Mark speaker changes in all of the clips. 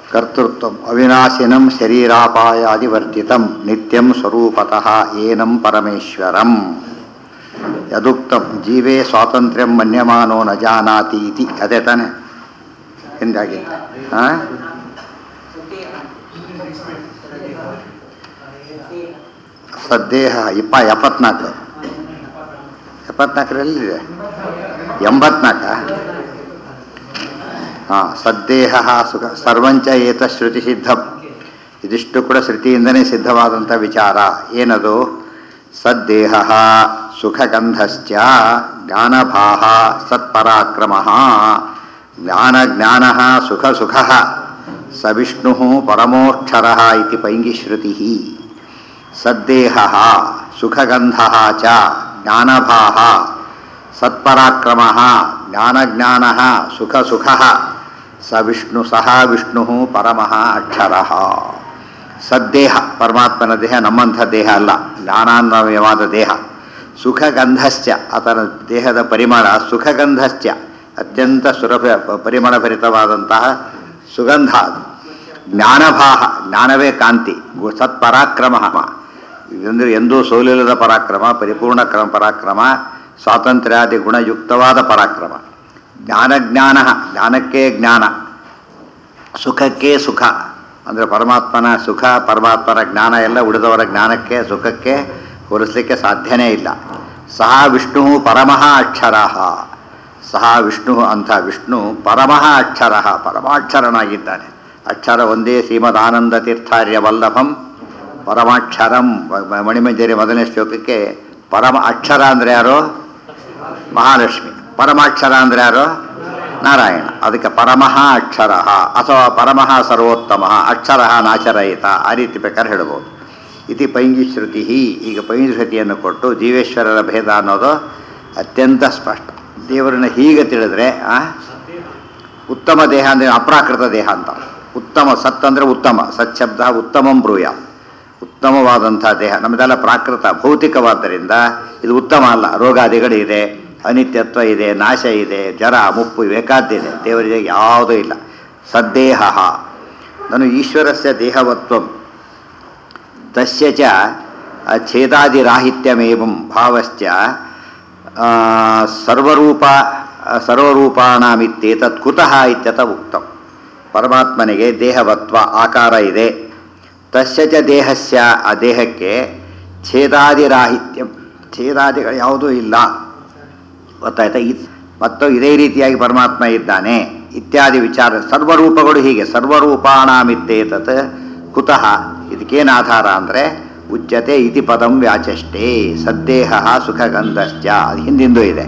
Speaker 1: ಕರ್ತೃತ್ವಂ ಅವಿನಾಶಿನಂ ಶರೀರಾಪಾಯಾದಿವರ್ಜಿತಂ ನಿತ್ಯಂ ಸ್ವರೂಪತಃ ಏನಂ ಪರಮೇಶ್ವರಂ ಯದುಕ್ತಂ ಜೀವೇ ಸ್ವಾತಂತ್ರ್ಯಂ ಮನ್ಯಮಾನೋ ನ ಜಾನಾತಿ ಇತಿ ಅದೇ ತಾನೆ ಹಿಂದಾಗಿದೆ ಹಾಂ ಸದ್ದೇಹ ಇಪ್ಪ ಎಪ್ಪತ್ನಾಲ್ಕು ಎಪ್ಪತ್ನಾಲ್ಕರಲ್ಲಿದೆ ಎಂಬತ್ನಾಲ್ಕ ಹಾಂ ಸದ್ದೇಹ ಸುಖ ಸರ್ವಂಚ ಏತ ಶ್ರುತಿ ಸಿದ್ಧಂ ಇದಿಷ್ಟು ಕೂಡ ಶ್ರುತಿಯಿಂದನೇ ಸಿದ್ಧವಾದಂಥ ವಿಚಾರ ಏನದು ಸದ್ದೇಹ ಸುಖಗಂಧಶ್ಚ ಜ್ಞಾನಭಾಹ ಸತ್ಪರಾಕ್ರಮ ಜ್ಞಾನ ಜ್ಞಾನ ಸುಖ ಸುಖ ಸ ವಿಷ್ಣು ಪರಮೋಕ್ಷರ ಇತಿ ಪೈಂಗಿಶ್ರುತಿ ಸದ್ದೇಹ ಸುಖಗಂಧ ಚ ಜ್ಞಾನಭಾಹ ಸತ್ಪರಾಕ್ರಮ ಜ್ಞಾನಜ್ಞಾನ ಸುಖ ಸುಖ ಸ ವಿಷ್ಣು ಸಹ ವಿಷ್ಣು ಪರಮಃ ಅಕ್ಷರ ಸದ್ದೇಹ ಪರಮಾತ್ಮನ ದೇಹ ನಮ್ಮಂಥ ದೇಹ ಅಲ್ಲ ಜ್ಞಾನಾನ್ವಯವಾದ ದೇಹ ಸುಖಗಂಧಶ್ಚ ಆತನ ದೇಹದ ಪರಿಮಳ ಸುಖಗಂಧಶ್ಚ ಅತ್ಯಂತ ಸುರಭ ಪರಿಮಳಭರಿತವಾದಂತಹ ಸುಗಂಧ ಅದು ಜ್ಞಾನಭಾಹ ಜ್ಞಾನವೇ ಕಾಂತಿ ಗು- ಸತ್ಪರಾಕ್ರಮ ಅಂದರೆ ಎಂದೂ ಸೋಲಿಲ್ಲದ ಪರಾಕ್ರಮ ಪರಿಪೂರ್ಣ ಕ್ರಮ ಪರಾಕ್ರಮ ಸ್ವಾತಂತ್ರ್ಯಾದಿ ಗುಣಯುಕ್ತವಾದ ಪರಾಕ್ರಮ ಜ್ಞಾನಜ್ಞಾನ ಜ್ಞಾನಕ್ಕೆ ಜ್ಞಾನ ಸುಖಕ್ಕೆ ಸುಖ ಅಂದರೆ ಪರಮಾತ್ಮನ ಸುಖ ಪರಮಾತ್ಮನ ಜ್ಞಾನ ಎಲ್ಲ ಉಳಿದವರ ಜ್ಞಾನಕ್ಕೆ ಸುಖಕ್ಕೆ ಹೋಲಿಸಲಿಕ್ಕೆ ಸಾಧ್ಯನೇ ಇಲ್ಲ ಸಹ ವಿಷ್ಣು ಪರಮಃ ಅಕ್ಷರ ಸಹ ವಿಷ್ಣು ಅಂತ ವಿಷ್ಣು ಪರಮಃ ಅಕ್ಷರ ಪರಮಾಕ್ಷರನಾಗಿದ್ದಾನೆ ಅಕ್ಷರ ಒಂದೇ ಶ್ರೀಮದಾನಂದ ತೀರ್ಥಾರ್ಯ ವಲ್ಲಭಂ ಪರಮಾಕ್ಷರಂ ಮ- ಮ- ಮಣಿಮಂಜರಿ ಮೊದಲನೇ ಶ್ಲೋಕಕ್ಕೆ ಪರಮ ಅಕ್ಷರ ಅಂದರೆ ಯಾರು ಮಹಾಲಕ್ಷ್ಮಿ ಪರಮಾಕ್ಷರ ಅಂದರೆ ಯಾರು ನಾರಾಯಣ ಅದಕ್ಕೆ ಪರಮಃ ಅಕ್ಷರ ಅಥವಾ ಪರಮಃ ಸರ್ವೋತ್ತಮ ಅಕ್ಷರ ನಾಚರಹಿತ ಆ ರೀತಿ ಬೇಕಾದ್ರೆ ಹೇಳ್ಬೋದು ಇತಿ ಪೈಂಗಿ ಶ್ರುತಿ ಈಗ ಪೈಂಗಿ ಶ್ರುತಿಯನ್ನು ಕೊಟ್ಟು ಜೀವೇಶ್ವರರ ಭೇದ ಅನ್ನೋದು ಅತ್ಯಂತ ಸ್ಪಷ್ಟ ದೇವರನ್ನ ಹೀಗೆ ತಿಳಿದ್ರೆ ಆ, ಉತ್ತಮ ದೇಹ ಅಂದರೆ ಅಪ್ರಾಕೃತ ದೇಹ ಅಂತ ಉತ್ತಮ ಸತ್ ಅಂದರೆ ಉತ್ತಮ ಸಚ್ಛಬ್ದ ಉತ್ತಮಂ ಬ್ರೂಯ ಉತ್ತಮವಾದಂಥ ದೇಹ ನಮ್ಮದೆಲ್ಲ ಪ್ರಾಕೃತ ಭೌತಿಕವಾದ್ದರಿಂದ ಇದು ಉತ್ತಮ ಅಲ್ಲ ರೋಗಾದಿಗಳಿದೆ ಅನಿತ್ಯತ್ವ ಇದೆ ನಾಶ ಇದೆ ಜರ ಮುಪ್ಪು ಬೇಕಾದ್ದಿದೆ ದೇವರಿಗೆ ಯಾವುದೂ ಇಲ್ಲ ಸದ್ದೇಹ ನಾನು ಈಶ್ವರಸ್ಯ ದೇಹವತ್ವಂ ತಸ್ಯ ಚ ಛೇದಾದಿರಾಹಿತ್ಯಮೇವಂ ಭಾವಶ್ಚ ಆ, ಸರ್ವರೂಪ ಸರ್ವರೂಪಾಣಾಮಿತ್ಯೇತತ್ ಕುತಃ ಇತ್ಯತ ಉಕ್ತಂ ಪರಮಾತ್ಮನಿಗೆ ದೇಹವತ್ವ ಆಕಾರ ಇದೆ ತಸ್ಯ ಚ ದೇಹಸ್ಯ ಆ ದೇಹಕ್ಕೆ ಛೇದಾದಿರಾಹಿತ್ಯಂ ಛೇದಾದಿಗಳು ಯಾವುದೂ ಇಲ್ಲ ಗೊತ್ತಾಯ್ತಾ ಇದ್ ಮತ್ತು ಇದೇ ರೀತಿಯಾಗಿ ಪರಮಾತ್ಮ ಇದ್ದಾನೆ ಇತ್ಯಾದಿ ವಿಚಾರ ಸರ್ವರೂಪಗಳು ಹೀಗೆ ಸರ್ವರೂಪಾಣಾಮಿತ್ತೇತತ್ ಕುತಃ ಇದಕ್ಕೇನು ಆಧಾರ ಅಂದರೆ ಉಚ್ಯತೆ ಇತಿ ಪದಂ ವ್ಯಾಚಷ್ಟೇ ಸದ್ದೇಹ ಸುಖಗಂಧಶ್ಚ ಅದು ಹಿಂದಿಂದೂ ಇದೆ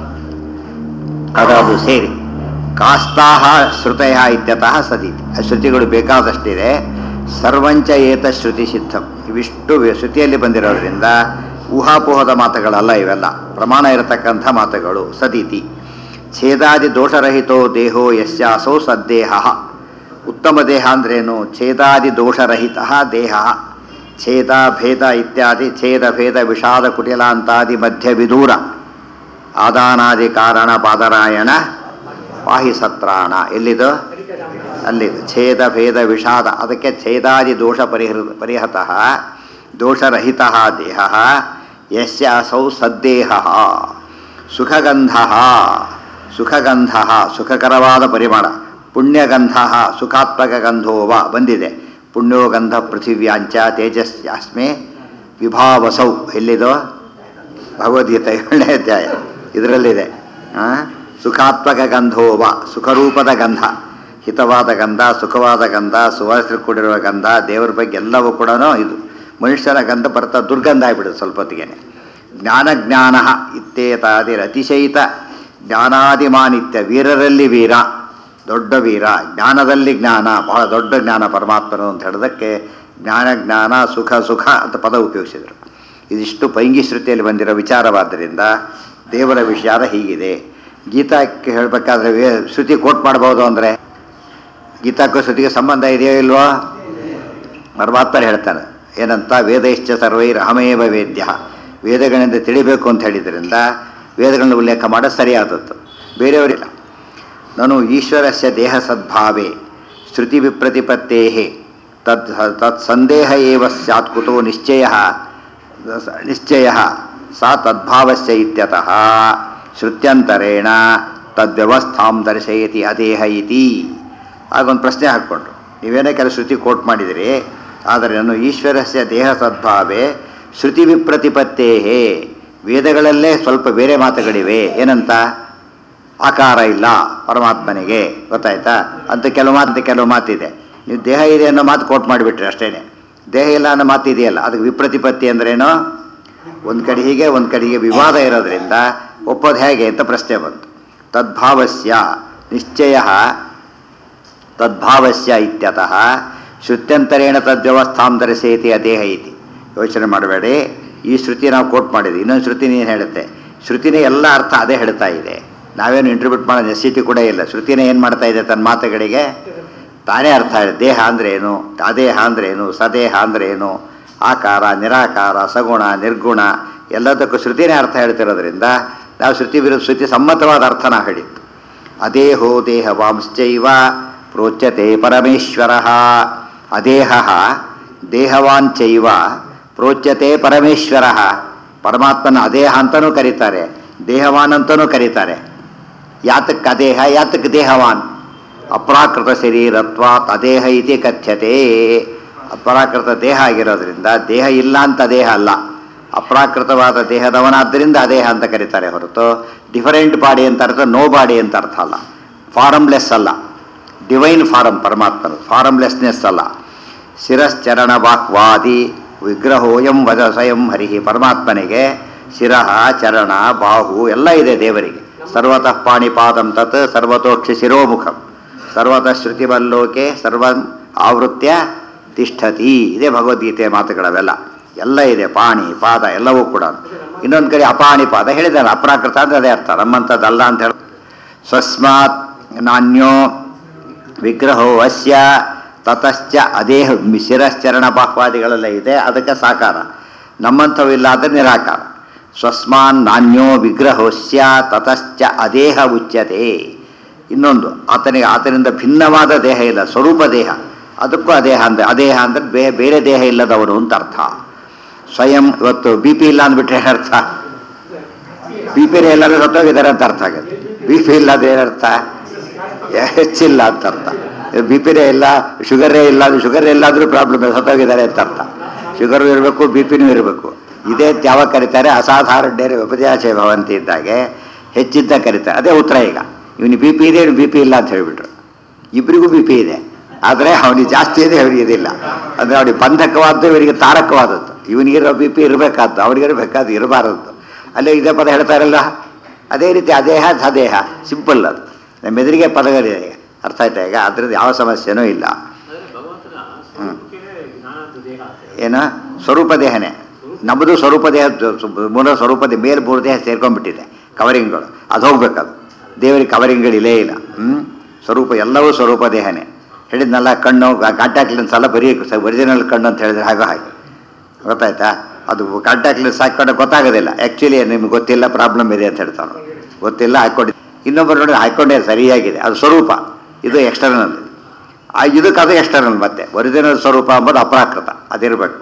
Speaker 1: ಅದದು ಸೇರಿ ಕಾಸ್ತಾಹ ಶ್ರುತಯ ಇತ್ಯತಃ ಸದೀತಿ ಆ ಶ್ರುತಿಗಳು ಬೇಕಾದಷ್ಟಿದೆ ಸರ್ವಂಚ ಏತ ಶ್ರುತಿ ಸಿದ್ಧಂ ಇವಿಷ್ಟು ವೆ- ಶ್ರುತಿಯಲ್ಲಿ ಬಂದಿರೋದ್ರಿಂದ ಊಹಾಪೋಹದ ಮಾತುಗಳಲ್ಲ ಇವೆಲ್ಲ ಪ್ರಮಾಣ ಇರತಕ್ಕಂಥ ಮಾತುಗಳು ಸದೀತಿ ಛೇದಾದಿ ದೋಷರಹಿತೋ ದೇಹೋ ಯಸ್ಯಾಸೌ ಸದ್ದೇಹ ಉತ್ತಮ ದೇಹ ಅಂದ್ರೇನು ಛೇದಾದಿ ದೋಷರಹಿತ ದೇಹ ಛೇದ ಭೇದ ಇತ್ಯಾದಿ ಛೇದ ಭೇದ ವಿಷಾದ ಕುಟಿಲಾಂತಾದಿ ಮಧ್ಯ ವಿದೂರ ಆದಾನಾದಿ ಕಾರಣ ಪಾದರಾಯಣ ಪಾಹಿ ಸತ್ರಾಣ ಎಲ್ಲಿದು ಅಲ್ಲಿದು ಛೇದ ಭೇದ ವಿಷಾದ ಅದಕ್ಕೆ ಛೇದಾದಿ ದೋಷ ಪರಿಹೃ ಪರಿಹತಃ ದೋಷರಹಿತ ದೇಹ ಯಸ್ಯ ಅಸೌ ಸದ್ದೇಹ ಸುಖಗಂಧ ಸುಖಗಂಧ ಸುಖಕರವಾದ ಪರಿಮಳ ಪುಣ್ಯಗಂಧ ಸುಖಾತ್ಮಕ ಗಂಧೋವ ಬಂದಿದೆ ಪುಣ್ಯೋಗಂಧ ಪೃಥಿವ್ಯಾಂಚ ತೇಜಸ್ಯಾಸ್ಮೆ ವಿಭಾವಸೌ ಎಲ್ಲಿದೋ ಭಗವದ್ಗೀತೆ ಏಳನೇ ಅಧ್ಯಾಯ ಇದರಲ್ಲಿದೆ ಆ? ಸುಖಾತ್ಮಕ ಗಂಧೋವ ಸುಖರೂಪದ ಗಂಧ ಹಿತವಾದ ಗಂಧ ಸುಖವಾದ ಗಂಧ ಸುವಾಸನೆ ಕೂಡಿರುವ ಗಂಧ ದೇವರ ಬಗ್ಗೆ ಎಲ್ಲವೂ ಕೂಡ ಇದು ಮನುಷ್ಯನ ಗಂಧ ಬರ್ತಾ ದುರ್ಗಂಧ ಆಗಿಬಿಡುತ್ತೆ ಸ್ವಲ್ಪ ಹೊತ್ತಿಗೆ ಜ್ಞಾನ ಜ್ಞಾನ ಇತ್ತೇತಾದಿರ ಅತಿಶಯಿತ ಜ್ಞಾನಾದಿಮಾನಿತ್ಯ ವೀರರಲ್ಲಿ ವೀರ ದೊಡ್ಡ ವೀರ ಜ್ಞಾನದಲ್ಲಿ ಜ್ಞಾನ ಬಹಳ ದೊಡ್ಡ ಜ್ಞಾನ ಪರಮಾತ್ಮನು ಅಂತ ಹೇಳೋದಕ್ಕೆ ಜ್ಞಾನ ಜ್ಞಾನ ಸುಖ ಸುಖ ಅಂತ ಪದ ಉಪಯೋಗಿಸಿದರು ಇದಿಷ್ಟು ಪೈಂಗಿ ಶ್ರುತಿಯಲ್ಲಿ ಬಂದಿರೋ ವಿಚಾರವಾದ್ದರಿಂದ ದೇವರ ವಿಚಾರ ಹೀಗಿದೆ ಗೀತಾಕ್ಕೆ ಹೇಳಬೇಕಾದ್ರೆ ವೇ ಶ್ರುತಿ ಕೋಟ್ ಮಾಡ್ಬೋದು ಅಂದರೆ ಗೀತಾಕ್ಕೂ ಶ್ರುತಿಗೆ ಸಂಬಂಧ ಇದೆಯೋ ಇಲ್ವೋ ಪರಮಾತ್ಮ ಹೇಳ್ತಾನೆ ಏನಂತ ವೇದೈಶ್ಚ ಸರ್ವೈರ್ ಅಹಮೇವ ವೇದ್ಯ ವೇದಗಳಿಂದ ತಿಳಿಬೇಕು ಅಂತ ಹೇಳಿದ್ರಿಂದ ವೇದಗಳನ್ನ ಉಲ್ಲೇಖ ಮಾಡೋದು ಸರಿಯಾದದ್ದು ಬೇರೆಯವರಿಲ್ಲ ನಾನು ಈಶ್ವರಸ್ಯ ದೇಹ ಸದ್ಭಾವೇ ಶ್ರುತಿ ವಿಪ್ರತಿಪತ್ತೇ ತದ್ ತತ್ ಸಂದೇಹ ಏವ ಸ್ಯಾತ್ ಕುತೋ ನಿಶ್ಚಯ ನಿಶ್ಚಯ ಸಾ ತದ್ಭಾವಸ್ಯ ಇತ್ಯತಃ ಶ್ರುತ್ಯಂತರೇಣ ತದ್ವ್ಯವಸ್ಥಾಂ ದರ್ಶಯತಿ ಅದೇಹ ಇತಿ ಆಗೊಂದು ಪ್ರಶ್ನೆ ಹಾಕ್ಕೊಂಡ್ರು ನೀವೇನೇ ಕೆಲವು ಶ್ರುತಿ ಕೋಟ್ ಮಾಡಿದಿರಿ ಆದರೆ ನಾನು ಈಶ್ವರಸ್ಯ ದೇಹ ಸದ್ಭಾವೇ ಶ್ರುತಿ ವಿಪ್ರತಿಪತ್ತೇ ವೇದಗಳಲ್ಲೇ ಸ್ವಲ್ಪ ಬೇರೆ ಮಾತುಗಳಿವೆ ಏನಂತ ಆಕಾರ ಇಲ್ಲ ಪರಮಾತ್ಮನಿಗೆ ಗೊತ್ತಾಯ್ತಾ ಅಂತ ಕೆಲವು ಮಾತು ಕೆಲವು ಮಾತಿದೆ ನೀವು ದೇಹ ಇದೆ ಅನ್ನೋ ಮಾತು ಕೋಟ್ ಮಾಡಿಬಿಟ್ರಿ ಅಷ್ಟೇ ದೇಹ ಇಲ್ಲ ಅನ್ನೋ ಮಾತು ಇದೆಯಲ್ಲ ಅದಕ್ಕೆ ವಿಪ್ರತಿಪತ್ತಿ ಅಂದ್ರೇನು ಒಂದು ಕಡೆ ಹೀಗೆ ಒಂದು ಕಡೆಗೆ ವಿವಾದ ಇರೋದ್ರಿಂದ ಒಪ್ಪೋದು ಹೇಗೆ ಅಂತ ಪ್ರಶ್ನೆ ಬಂತು ತದ್ಭಾವಸ್ಯ ನಿಶ್ಚಯ ತದ್ಭಾವಸ್ಯ ಇತ್ಯತಃ ಶ್ರುತ್ಯಂತರೇಣ ತದ್ವ್ಯವಸ್ಥಾಂ ಧರಿಸೇತಿ ಅದೇಹ ಇತಿ ಯೋಚನೆ ಮಾಡಬೇಡಿ ಈ ಶ್ರುತಿ ನಾವು ಕೋಟ್ ಮಾಡಿದ್ವಿ ಇನ್ನೊಂದು ಶ್ರುತಿ ನೀನು ಹೇಳುತ್ತೆ ಶ್ರುತಿನೇ ಎಲ್ಲ ಅರ್ಥ ಅದೇ ಹೇಳ್ತಾ ಇದೆ ನಾವೇನು ಇಂಟರ್ಬ್ಯೂಟ್ ಮಾಡೋ ನೆಸಿಟಿ ಕೂಡ ಇಲ್ಲ ಶ್ರುತಿನೇ ಏನು ಮಾಡ್ತಾ ಇದೆ ತನ್ನ ಮಾತುಗಳಿಗೆ ತಾನೇ ಅರ್ಥ ಇದೆ ದೇಹ ಅಂದ್ರೆ ಏನು ಅದೇಹ ಅಂದ್ರೆ ಏನು ಸದೇಹ ಅಂದ್ರೆ ಏನು ಆಕಾರ ನಿರಾಕಾರ ಸಗುಣ ನಿರ್ಗುಣ ಎಲ್ಲದಕ್ಕೂ ಶ್ರುತಿನೇ ಅರ್ಥ ಹೇಳ್ತಿರೋದ್ರಿಂದ ನಾವು ಶ್ರುತಿ ವಿರುದ್ಧ ಶ್ರುತಿ ಸಮ್ಮತವಾದ ಅರ್ಥ ನಾವು ಹೇಳಿದ್ದು ಅದೇಹೋ ದೇಹವಾಂಶ್ಚೈವ ಪ್ರೋಚ್ಯತೆ ಪರಮೇಶ್ವರ ಅದೇಹ ದೇಹವಾಂಚೈವ ಪ್ರೋಚ್ಯತೆ ಪರಮೇಶ್ವರ ಪರಮಾತ್ಮನ ಅದೇಹ ಅಂತಲೂ ಕರೀತಾರೆ ದೇಹವಾನ್ ಅಂತಲೂ ಕರೀತಾರೆ ಯಾತಕ್ಕೆ ಅದೇಹ ಯಾತಕ್ಕೆ ದೇಹವಾನ್ ಅಪ್ರಾಕೃತ ಶರೀರತ್ವಾತ್ ಅದೇಹ ಇತಿ ಕಥ್ಯತೆ ಅಪ್ರಾಕೃತ ದೇಹ ಆಗಿರೋದ್ರಿಂದ ದೇಹ ಇಲ್ಲ ಅಂತ ದೇಹ ಅಲ್ಲ ಅಪ್ರಾಕೃತವಾದ ದೇಹದವನಾದ್ದರಿಂದ ಅದೇಹ ಅಂತ ಕರೀತಾರೆ ಹೊರತು ಡಿಫರೆಂಟ್ ಬಾಡಿ ಅಂತ ಅರ್ಥ ನೋ ಬಾಡಿ ಅಂತ ಅರ್ಥ ಅಲ್ಲ ಫಾರಮ್ಲೆಸ್ ಅಲ್ಲ ಡಿವೈನ್ ಫಾರಮ್ ಪರಮಾತ್ಮನ ಫಾರಮ್ಲೆಸ್ನೆಸ್ ಅಲ್ಲ ಶಿರಶ್ಚರಣ ವಾಕ್ವಾದಿ ವಿಗ್ರಹೋಯಂ ವದ ಸ್ವಯಂ ಹರಿಹಿ ಪರಮಾತ್ಮನಿಗೆ ಶಿರಃ ಚರಣ ಬಾಹು ಎಲ್ಲ ಇದೆ ದೇವರಿಗೆ ಸರ್ವತಃ ಪಾಣಿಪಾದಂ ತತ್ ಸರ್ವತೋಕ್ಷಿ ಶಿರೋಮುಖಂ ಸರ್ವತಃ ಶ್ರುತಿವಲ್ಲೋಕೆ ಸರ್ವ ಆವೃತ್ಯ ತಿಷ್ಠತಿ ಇದೇ ಭಗವದ್ಗೀತೆಯ ಮಾತುಗಳವೆಲ್ಲ ಎಲ್ಲ ಇದೆ ಪಾಣಿ ಪಾದ ಎಲ್ಲವೂ ಕೂಡ ಇನ್ನೊಂದು ಕಡೆ ಅಪಾಣಿ ಪಾದ ಹೇಳಿದಾರೆ ಅಪ್ರಾಕೃತ ಅಂದ್ರೆ ಅದೇ ಅರ್ಥ ನಮ್ಮಂಥದ್ದಲ್ಲ ಅಂತ ಹೇಳಿ ಸ್ವಸ್ಮಾತ್ ನಾಣ್ಯೋ ವಿಗ್ರಹೋ ಅಸ್ಯ ತತಶ್ಚ ಅದೇಹ ಶಿರಶ್ಚರಣ ಬಾಹ್ವಾದಿಗಳೆಲ್ಲ ಇದೆ ಅದಕ್ಕೆ ಸಾಕಾರ ನಮ್ಮಂಥವು ಇಲ್ಲ ಆದರೆ ನಿರಾಕಾರ ಸ್ವಸ್ಮಾನ್ ನಾಣ್ಯೋ ವಿಗ್ರಹೋಸ್ಯ ತತಶ್ಚ ಅದೇಹ ಉಚ್ಯತೆ ಇನ್ನೊಂದು ಆತನಿಗೆ ಆತನಿಂದ ಭಿನ್ನವಾದ ದೇಹ ಇಲ್ಲ ಸ್ವರೂಪ ದೇಹ ಅದಕ್ಕೂ ಅದೇಹ ಅಂದರೆ ಅದೇಹ ಅಂದರೆ ಬೇ ಬೇರೆ ದೇಹ ಇಲ್ಲದವರು ಅಂತ ಅರ್ಥ ಸ್ವಯಂ ಇವತ್ತು ಬಿ ಪಿ ಇಲ್ಲ ಅಂದ್ಬಿಟ್ರೆ ಏನರ್ಥ ಬಿ ಪಿನೇ ಎಲ್ಲರೂ ಸತ್ತೋಗಿದ್ದಾರೆ ಅಂತ ಅರ್ಥ ಆಗುತ್ತೆ ಬಿ ಪಿ ಇಲ್ಲ ಅಂದ್ರೆ ಏನರ್ಥ ಹೆಚ್ಚಿಲ್ಲ ಅಂತ ಅರ್ಥ ಬಿ ಪಿನೇ ಇಲ್ಲ ಶುಗರೇ ಇಲ್ಲ ಶುಗರ್ ಎಲ್ಲಾದರೂ ಪ್ರಾಬ್ಲಮ್ ಸತ್ತೋಗಿದ್ದಾರೆ ಅಂತ ಅರ್ಥ ಶುಗರು ಇರಬೇಕು ಬಿ ಪಿನೂ ಇರಬೇಕು ಇದೇ ಯಾವಾಗ ಕರೀತಾರೆ ಅಸಾಧಾರಣ್ಯ ವಿಪರ್ಯಾಚಯ ಭವಂತಿ ಇದ್ದಾಗೆ ಹೆಚ್ಚಿದ್ದ ಕರೀತಾರೆ ಅದೇ ಉತ್ತರ ಈಗ ಇವನಿಗೆ ಬಿ ಪಿ ಇದೆ ಇವನು ಬಿ ಪಿ ಇಲ್ಲ ಅಂತ ಹೇಳಿಬಿಟ್ರು ಇಬ್ಬರಿಗೂ ಬಿ ಪಿ ಇದೆ ಆದರೆ ಅವನಿಗೆ ಜಾಸ್ತಿ ಇದೆ ಅವನಿಗೆ ಇದಿಲ್ಲ ಅಂದರೆ ಅವನಿಗೆ ಬಂಧಕವಾದ್ದು ಇವನಿಗೆ ತಾರಕವಾದದ್ದು ಇವನಿಗಿರೋ ಬಿ ಪಿ ಇರಬೇಕಾದ್ದು ಅವನಿಗಿರಬೇಕಾದ್ದು ಇರಬಾರದು ಅಲ್ಲೇ ಇದೇ ಪದ ಹೇಳ್ತಾರಲ್ಲ ಅದೇ ರೀತಿ ಅದೇಹ ಸದೇಹ ಸಿಂಪಲ್ ಅದು ನಮ್ಮ ಎದುರಿಗೆ ಪದಗಳಿದೆ ಅರ್ಥ ಆಯ್ತಾ ಈಗ ಅದ್ರದ್ದು ಯಾವ ಸಮಸ್ಯೆನೂ ಇಲ್ಲ
Speaker 2: ಆದರೆ ಭಗವಂತನ
Speaker 1: ಹ್ಮ್.
Speaker 2: ಸ್ವರೂಪಕ್ಕೆ ಜ್ಞಾನದ ದೇಹ ಅಂತ
Speaker 1: ಏನು ಸ್ವರೂಪ ದೇಹನೇ ನಮ್ಮದು ಸ್ವರೂಪ ದೇಹ ಮೂಲ ಸ್ವರೂಪ ದೇಹ ಮೇಲೆ ಮೂರು ದೇಹ ಸೇರ್ಕೊಂಡ್ಬಿಟ್ಟಿದೆ ಕವರಿಂಗ್ಗಳು ಅದು ಹೋಗ್ಬೇಕದು ದೇವರಿಗೆ ಕವರಿಂಗ್ಗಳಿಲ್ಲೇ ಇಲ್ಲ ಹ್ಞೂ ಸ್ವರೂಪ ಎಲ್ಲವೂ ಸ್ವರೂಪ ದೇಹನೇ ಹೇಳಿದ್ನಲ್ಲ ಕಣ್ಣು ಕಾಂಟ್ಯಾಕ್ಟ್ ಲೆನ್ಸ್ ಎಲ್ಲ ಬರೀ ಒರಿಜಿನಲ್ ಕಣ್ಣು ಅಂತ ಹೇಳಿದ್ರೆ ಹಾಗೆ ಹಾಗೆ ಗೊತ್ತಾಯ್ತಾ ಅದು ಕಾಂಟ್ಯಾಕ್ಟ್ ಲೆನ್ಸ್ ಹಾಕ್ಕೊಂಡ್ರೆ ಗೊತ್ತಾಗೋದಿಲ್ಲ ಆ್ಯಕ್ಚುಲಿ ನಿಮ್ಗೆ ಗೊತ್ತಿಲ್ಲ ಪ್ರಾಬ್ಲಮ್ ಇದೆ ಅಂತ ಹೇಳ್ತಾನೆ ಗೊತ್ತಿಲ್ಲ ಹಾಕ್ಕೊಂಡು ಇನ್ನೊಬ್ಬರು ನೋಡಿ ಹಾಕ್ಕೊಂಡೇ ಸರಿಯಾಗಿದೆ ಅದು ಸ್ವರೂಪ ಇದು ಎಕ್ಸ್ಟರ್ನಲ್ ಆ ಇದಕ್ಕೆ ಅದು ಎಕ್ಸ್ಟರ್ನಲ್ ಮತ್ತೆ ಒರಿಜಿನಲ್ ಸ್ವರೂಪ ಅಂಬೋದು ಅಪ್ರಾಕೃತ ಅದಿರಬೇಕು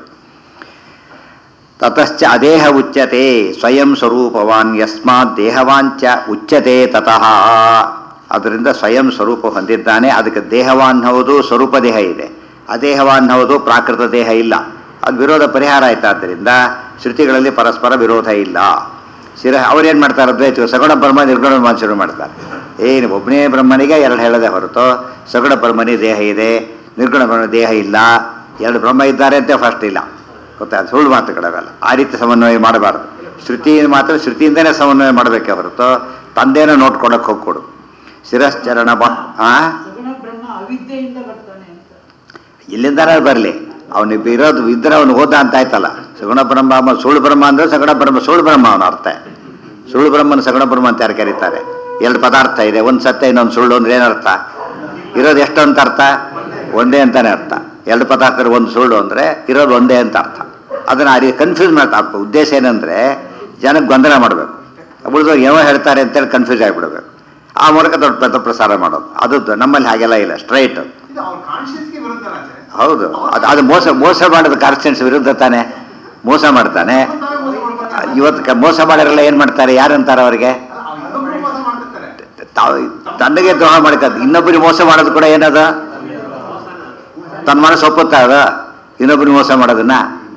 Speaker 1: ತತಶ್ಚ ಅದೇಹ ಉಚ್ಯತೆ ಸ್ವಯಂ ಸ್ವರೂಪವಾನ್ ಯಸ್ಮಾತ್ ದೇಹವಾಂಚ ಉಚ್ಯತೆ ತತಃ ಅದರಿಂದ ಸ್ವಯಂ ಸ್ವರೂಪ ಹೊಂದಿದ್ದಾನೆ ಅದಕ್ಕೆ ದೇಹವಾನ್ ಹೌದು ಸ್ವರೂಪ ದೇಹ ಇದೆ ಅದೇಹವಾನ್ ಹೌದು ಪ್ರಾಕೃತ ದೇಹ ಇಲ್ಲ ಅದು ವಿರೋಧ ಪರಿಹಾರ ಆಯ್ತಾದ್ದರಿಂದ ಶ್ರುತಿಗಳಲ್ಲಿ ಪರಸ್ಪರ ವಿರೋಧ ಇಲ್ಲ ಶಿರ ಅವ್ರೇನು ಮಾಡ್ತಾರೆ ಅದ್ವೈತ ಸಗುಣ ಬ್ರಹ್ಮ ನಿರ್ಗುಣ ಬ್ರಹ್ಮ ಶುರು ಮಾಡ್ತಾರೆ ಏನು ಒಬ್ಬನೇ ಬ್ರಹ್ಮನಿಗೆ ಎರಡು ಹೇಳದೆ ಹೊರತು ಸಗುಣ ಬ್ರಹ್ಮನಿ ದೇಹ ಇದೆ ನಿರ್ಗುಣ ಬ್ರಹ್ಮ ದೇಹ ಇಲ್ಲ ಎರಡು ಬ್ರಹ್ಮ ಇದ್ದಾರೆ ಅಂತ ಫಸ್ಟ್ ಇಲ್ಲ ಗೊತ್ತಾ ಅದು ಸುಳ್ಳು ಮಾತುಗಳವೆಲ್ಲ ಆ ರೀತಿ ಸಮನ್ವಯ ಮಾಡಬಾರ್ದು ಶ್ರುತಿ ಮಾತ್ರ ಶ್ರುತಿಯಿಂದನೇ ಸಮನ್ವಯ ಮಾಡಬೇಕೆ ಹೊರತು ತಂದೆನೂ ನೋಡ್ಕೊಳಕ್ಕೆ ಹೋಗ್ಕೊಡು ಶಿರಶ್ಚರಣ ಬಾ ಆ
Speaker 3: ಸಗುಣ ಬ್ರಹ್ಮ ಅವಿದ್ಯೆಯಿಂದ ಬರ್ತಾನೆ ಅಂತ
Speaker 1: ಇಲ್ಲಿಂದನೇ ಬರಲಿ ಅವನು ಇರೋದು ಇದ್ರೆ ಅವನು ಹೋದ ಅಂತ ಆಯ್ತಲ್ಲ ಸಗುಣ ಬ್ರಹ್ಮ ಅಮ್ಮ ಸುಳ್ಳು ಬ್ರಹ್ಮ ಅಂದ್ರೆ ಸಗುಣ ಬ್ರಹ್ಮ ಸುಳ್ಳು ಬ್ರಹ್ಮ ಅವನ ಅರ್ಥ ಸುಳ್ಳು ಬ್ರಹ್ಮನ ಸಗುಣ ಬ್ರಹ್ಮ ಅಂತ ಯಾರು ಕರೀತಾರೆ ಎರಡು ಪದಾರ್ಥ ಇದೆ ಒಂದು ಸತ್ಯ ಇನ್ನೊಂದು ಸುಳ್ಳು ಅಂದ್ರೆ ಏನರ್ಥ ಇರೋದು ಎಷ್ಟು ಅಂತ ಅರ್ಥ ಒಂದೇ ಅಂತಾನೆ ಅರ್ಥ ಎರಡು ಪದಾರ್ಥ ಒಂದು ಸುಳ್ಳು ಅಂದರೆ ಇರೋದು ಒಂದೇ ಅಂತ ಅರ್ಥ ಅದನ್ನು ಆ ರೀತಿ ಕನ್ಫ್ಯೂಸ್ ಮಾಡ್ತಾ ಉದ್ದೇಶ ಏನಂದರೆ ಜನಕ್ಕೆ ಗೊಂದಲ ಮಾಡಬೇಕು ಉಳಿದವ್ರು ಏನೋ ಹೇಳ್ತಾರೆ ಅಂತೇಳಿ ಕನ್ಫ್ಯೂಸ್ ಆಗಿಬಿಡ್ಬೇಕು ಆ ಮೂಲಕ ದೊಡ್ಡ ಪ್ರಸಾರ ಮಾಡೋದು ಅದು ನಮ್ಮಲ್ಲಿ ಹಾಗೆಲ್ಲ ಇಲ್ಲ ಸ್ಟ್ರೈಟ್
Speaker 4: ಇದು ಅವ್ರ ಕಾನ್ಶಿಯಸ್ಗೆ ವಿರುದ್ಧ ಆಚರಣೆ
Speaker 1: ಹೌದು ಅದು ಅದು ಮೋಸ ಮೋಸ ಮಾಡೋದು ಕಾನ್ಸ್ಟೆನ್ಸ್ ವಿರುದ್ಧ ತಾನೆ ಮೋಸ ಮಾಡ್ತಾನೆ
Speaker 4: ತಾವೇ ಮೋಸ ಮಾಡ್ಕೊತಾರೆ.
Speaker 1: ಇವತ್ತು ಕ- ಮೋಸ ಮಾಡೋರೆಲ್ಲ ಏನು ಮಾಡ್ತಾರೆ ಯಾರಂತಾರೆ ಅವರಿಗೆ
Speaker 4: ಅಲ್ಲ, ಅವ್ರು ಇನ್ನೊಬ್ರು ಮೋಸ ಮಾಡ್ತಿರ್ತಾರೆ
Speaker 1: ತಾವು ತನ್ನಗೆ ದ್ರೋಹ ಮಾಡ್ಕೋದು ಇನ್ನೊಬ್ಬರಿಗೆ ಮೋಸ ಮಾಡೋದು ಕೂಡ ಏನದ ತನ್ನ ಮನಸ್ಸು ಒಪ್ಪುತ್ತಾ ಅದ ಇನ್ನೊಬ್ಬರಿಗೆ ಮೋಸ ಮಾಡೋದನ್ನ